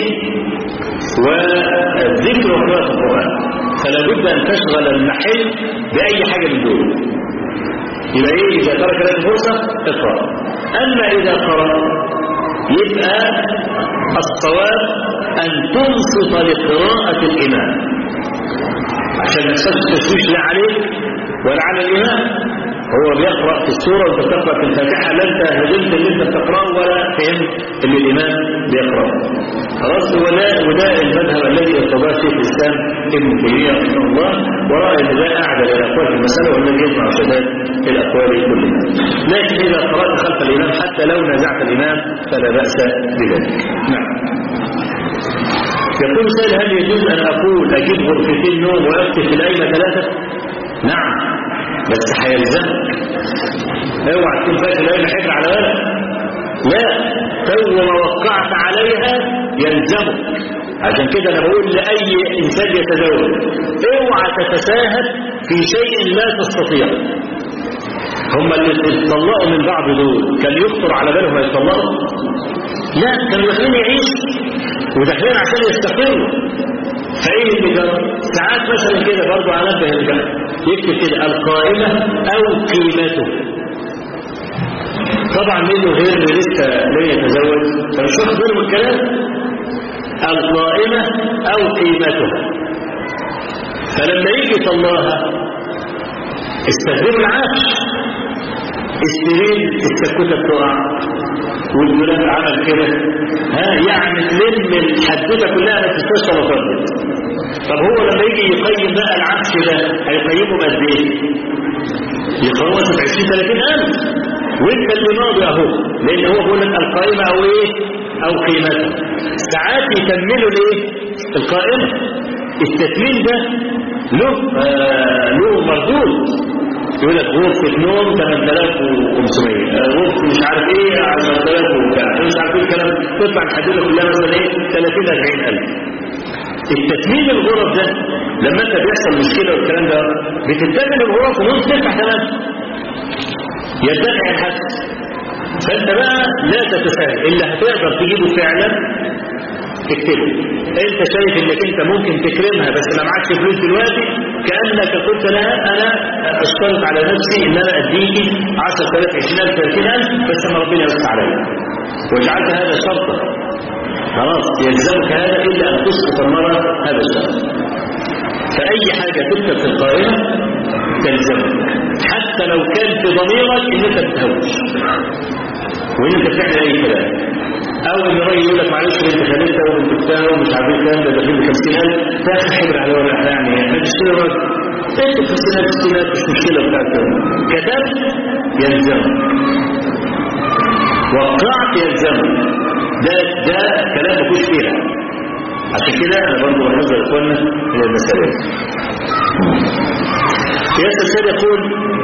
والذكر وقراءة القرآن فلا بد أن تشغل المحل بأي حاجة من دول يبقى إيه إذا ترك لك فرصة اقرأ أما إذا قرأ يبقى الصواب أن تنصت لقراءة الإمام عشان ما يحصلش تشويش لا عليك ولا على الإمام هو بيقرأ في السورة وانت بتقرأ في الفاتحة لا انت هدمت اللي انت بتقرأه ولا فهمت اللي الإمام بيقرأه خلاص وده وده المذهب الذي ارتضاه شيخ الإسلام ابن تيمية رحمه الله ورأى ان ده أعدل الأقوال في المسألة والذي يجمع شتات الأقوال كلها لكن إذا قرأت خلف الإمام حتى لو نازعت الإمام فلا بأس بذلك نعم يقول سائل هل يجوز أن أقول أجيب غرفتين نوم وأكتب في الأيمة ثلاثة؟ نعم بس هيلزمك اوعى تكون فاكر الأيمة حجر على ولد لا تو ما وقعت عليها يلزمك عشان كده أنا بقول لأي إنسان يتزوج اوعى تتساهل في شيء لا تستطيع هم اللي اتطلقوا من بعض دول كان يخطر على بالهم يتطلقوا لا كانوا داخلين يعيشوا وداخلين عشان يستقروا فايه اللي جرى ساعات مثلا كده برضه انبه الجمع يكتب كده القائمه او قيمته طبعا منه غير اللي لسه لن يتزوج فمش واخد باله من الكلام القائمه او قيمتها فلما يجي يطلعها استخدموا العفش السرير السكوتة بتقع والدولاب عمل كده ها يعني تلم الحدوته كلها ما تستشفى وتردد طب هو لما يجي يقيم بقى العفش ده هيقيمه بقد ايه؟ يقيمه ب 20 30 ألف وانت اللي ماضي اهو لان هو بيقول لك القائمه او ايه؟ او قيمتها ساعات يكملوا الايه؟ القائمه التكميل ده له آه له مردود يقول لك غرفة نوم 8500 غرفة مش عارف ايه على 3000 وبتاع مش عارف ايه الكلام تطلع الحدوده كلها مثلا ايه 30 40000 التكميل الغرف ده لما انت بيحصل مشكله والكلام ده بتتكمل الغرف ونص تدفع ثمن يدفع الحد فانت بقى لا تتساهل اللي هتقدر تجيبه فعلا اكتبه انت شايف انك انت ممكن تكرمها بس ما معكش فلوس دلوقتي كانك قلت لها انا اشترط على نفسي ان انا اديكي 10000 20000 30000 بس ما ربنا يوسع عليا وجعلت هذا شرطا خلاص يلزمك هذا الا ان تسقط المراه هذا الشرط فاي حاجه تكتب في القائمه تلزمك حتى لو كان في ضميرك ان انت بتهوش وان انت بتعمل اي كلام او ان الراجل يقول لك معلش انت خدتها وانت بتاعها ومش عارف ايه الكلام ده داخلين ب 50000 تاخد حبر على ورقه يعني ما تشتري راجل انت 50000 60000 مش مشكله بتاعت كتبت يلزمك وقعت يلزمك ده ده كلام ما فيهوش فيها عشان كده انا برضه بنظر اخواننا الى المساله ياسر السيد يقول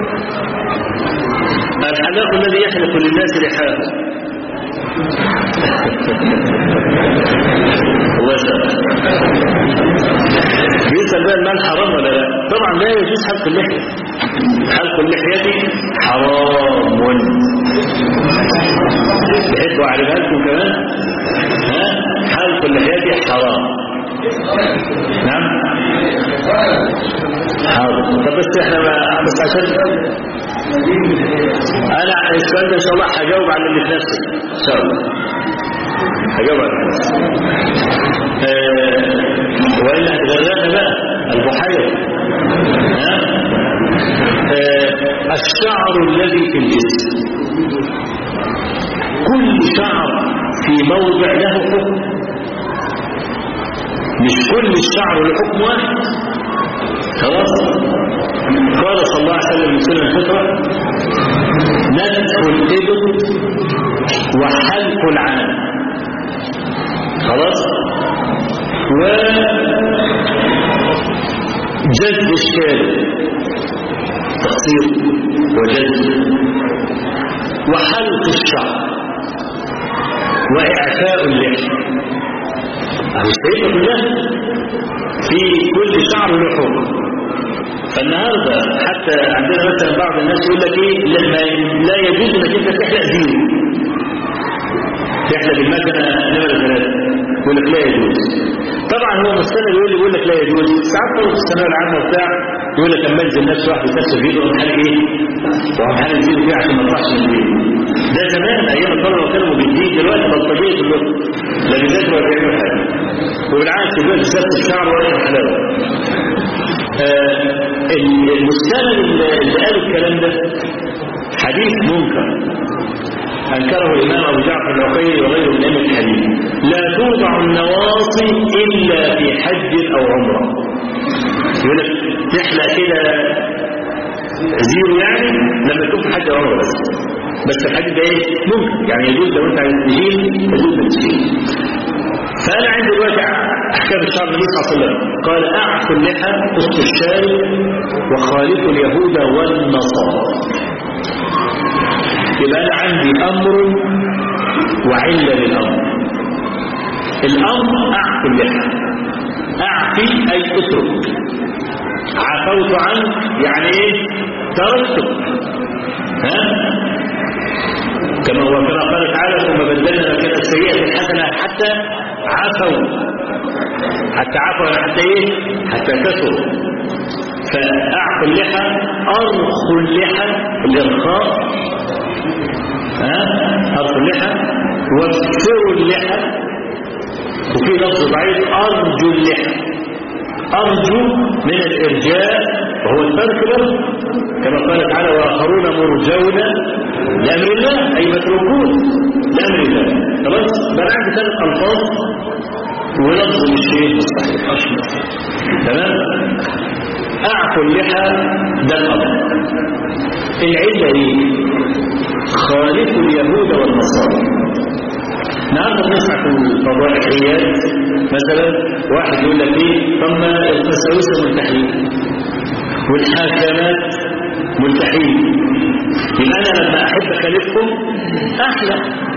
الحلاق الذي يحلق للناس لحاهم الله يسلمك بيسأل بقى المال حرام ولا لا طبعا لا يجوز حلق اللحية حلق اللحية حرام تحبوا أعلمها لكم كمان ها حلق اللحية حرام نعم حاضر طب بس احنا ما بس عشان انا السؤال ده ان شاء الله هجاوب على اللي في نفسي ان شاء الله هجاوب على نفسي آه والا هتغرقنا بقى البحيره ها آه الشعر الذي في الجسم كل شعر في موضع له حكم مش كل الشعر له حكم واحد خلاص قال صلى الله عليه وسلم من سنة الفطرة نتف الإبل وحلق العام خلاص و جذب الشارب تقصير وجذب وحلق الشعر وإعفاء اللحية أهو السيدة كلها في كل شعر له حكم فالنهارده حتى عندنا مثلا بعض الناس يقول لك ايه لما لا يجوز انك انت تحلق زيرو تحلق بالمكنه نمره ثلاثه يقول لك لا يجوز طبعا هو مستند يقول لي يقول لك لا يجوز ساعات طلب الثانويه العامه وبتاع يقول لك اما انزل نفسه واحد يكسر فيديو وقام حالق ايه؟ وقام حالق زيرو فيه عشان ما يطلعش من البيت ده زمان ايام الطلبه كانوا مبيدين دلوقتي بلطجيه كلهم لا بيذاكروا ولا بيعملوا حاجه وبالعكس دلوقتي سبت الشعر ولا حلاوه آه المستند اللي قال الكلام ده حديث منكر أنكره الإمام أبو جعفر العقيلي وغيره من أئمة الحديث لا توضع النواصي إلا في حج أو عمرة يقول لك تحلق كده زيرو يعني لما تكون في حج أو عمرة بس بس الحديث ده ايه ممكن يعني يجوز لو انت عايز تشيل يجوز انك تشيل فانا عندي دلوقتي احكام الشعب النبي صلى الله عليه وسلم قال اعفوا اللحى قص الشارب وخالفوا اليهود والنصارى يبقى انا عندي امر وعله للامر الامر اعفوا اللحى اعفي اي اترك عفوت عنك يعني ايه تركتك ها كما هو كما قال تعالى ثم بدلنا مكان السيئة الحسنة حتى عفوا حتى عفوا حتى ايه حتى كسروا فأعفوا اللحى أرخوا اللحى الإرخاء ها أرخوا اللحى وفروا اللحى وفي لفظ ضعيف أرجو اللحى أرجو من الإرجاء وهو الترك له كما قال تعالى وآخرون مرجون لأمر الله أي متروكون لأمر الله خلاص بل عندي ثلاث ألفاظ ولفظ مش ايه مستحيل تمام أعفوا اللحى ده الأمر العلة ايه خالفوا اليهود والنصارى النهارده بنسمع في الفضائحيات مثلا واحد يقول لك ايه طب ما القساوسه ملتحين والحاكمات ملتحين يبقى انا لما احب اخالفكم احلى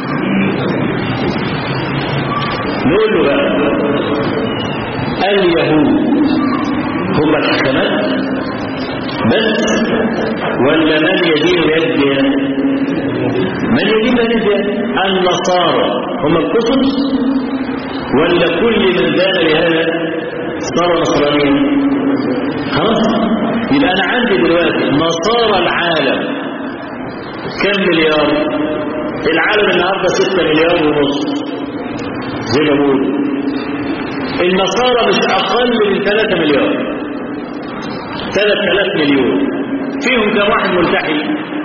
نقول له بقى اليهود هم الحكمات بس ولا من يدين يد من يدين يد النصارى هم القصص ولا كل من دان لهذا صار نصرانيا خلاص يبقى انا عندي دلوقتي نصارى العالم كم مليار العالم النهارده 6 مليار ونص زي ما بقول النصارى مش اقل من 3 مليار 3000 مليون فيهم كم واحد ملتحي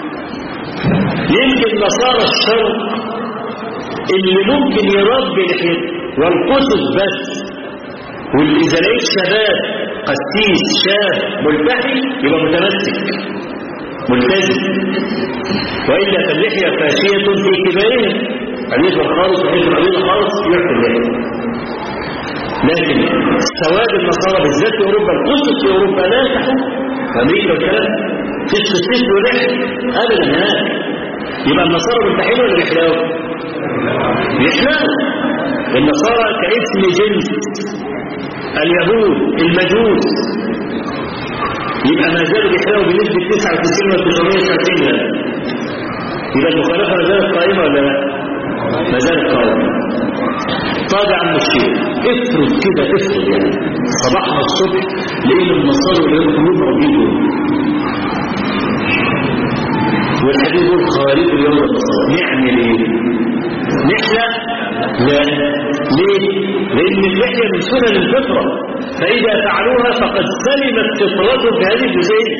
يمكن نصارى الشرق اللي ممكن يربي لحيته والقصص بس واللي اذا لقيت شباب قسيس شاب ملتحي يبقى متمسك ملتزم والا فاللحيه فاشيه في كبارها حديث الخالص وحديث العظيم خالص يحكي اللحيه لكن سواد النصارى بالذات في اوروبا القصص في اوروبا لا تحت امريكا والكلام فيش قسيس له لحيه ابدا هناك يبقى النصارى ملتحين ولا بيحلاوا؟ بيحلاوا النصارى كاسم جنس اليهود المجوس يبقى ما زالوا بيحلاوا بنسبة 99 و 999 يبقى المخالفة ما زالت قائمة ولا لا؟ ما زالت قائمة طاب عم الشيء افرض كده افرض يعني صباحنا الصبح لقينا النصارى واليهود كلهم موجودين والحديث يقول خالد اليوم النصارى نعمل ايه؟ نحلق لا ليه؟ لأن اللحية من سنن الفطرة فإذا فعلوها فقد سلمت فطرتهم في هذه الجزئية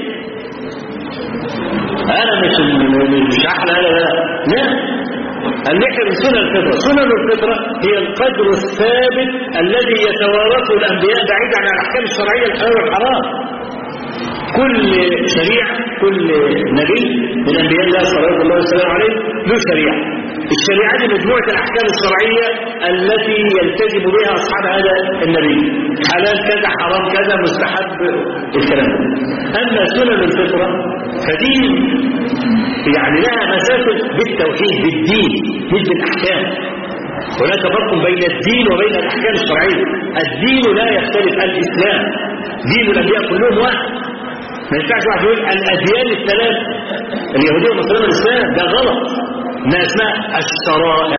أنا مش مش أحلى لا لا لا اللحية من سنن الفطرة سنن الفطرة هي القدر الثابت الذي يتوارثه الأنبياء بعيدا عن الأحكام الشرعية الحلال والحرام كل شريعة كل نبي من أنبياء الله صلى الله عليه وسلم عليه له شريعة الشريعة دي مجموعة الأحكام الشرعية التي يلتزم بها أصحاب هذا النبي حلال كذا حرام كذا مستحب الكلام أما سنن الفطرة فدي يعني لها مسافة بالتوحيد بالدين مش بالأحكام هناك فرق بين الدين وبين الأحكام الشرعية الدين لا يختلف الإسلام دين الأنبياء كلهم واحد ما ينفعش واحد يقول الأديان الثلاث اليهودية والمسلمة والإسلام ده غلط ما اسمها الشرائع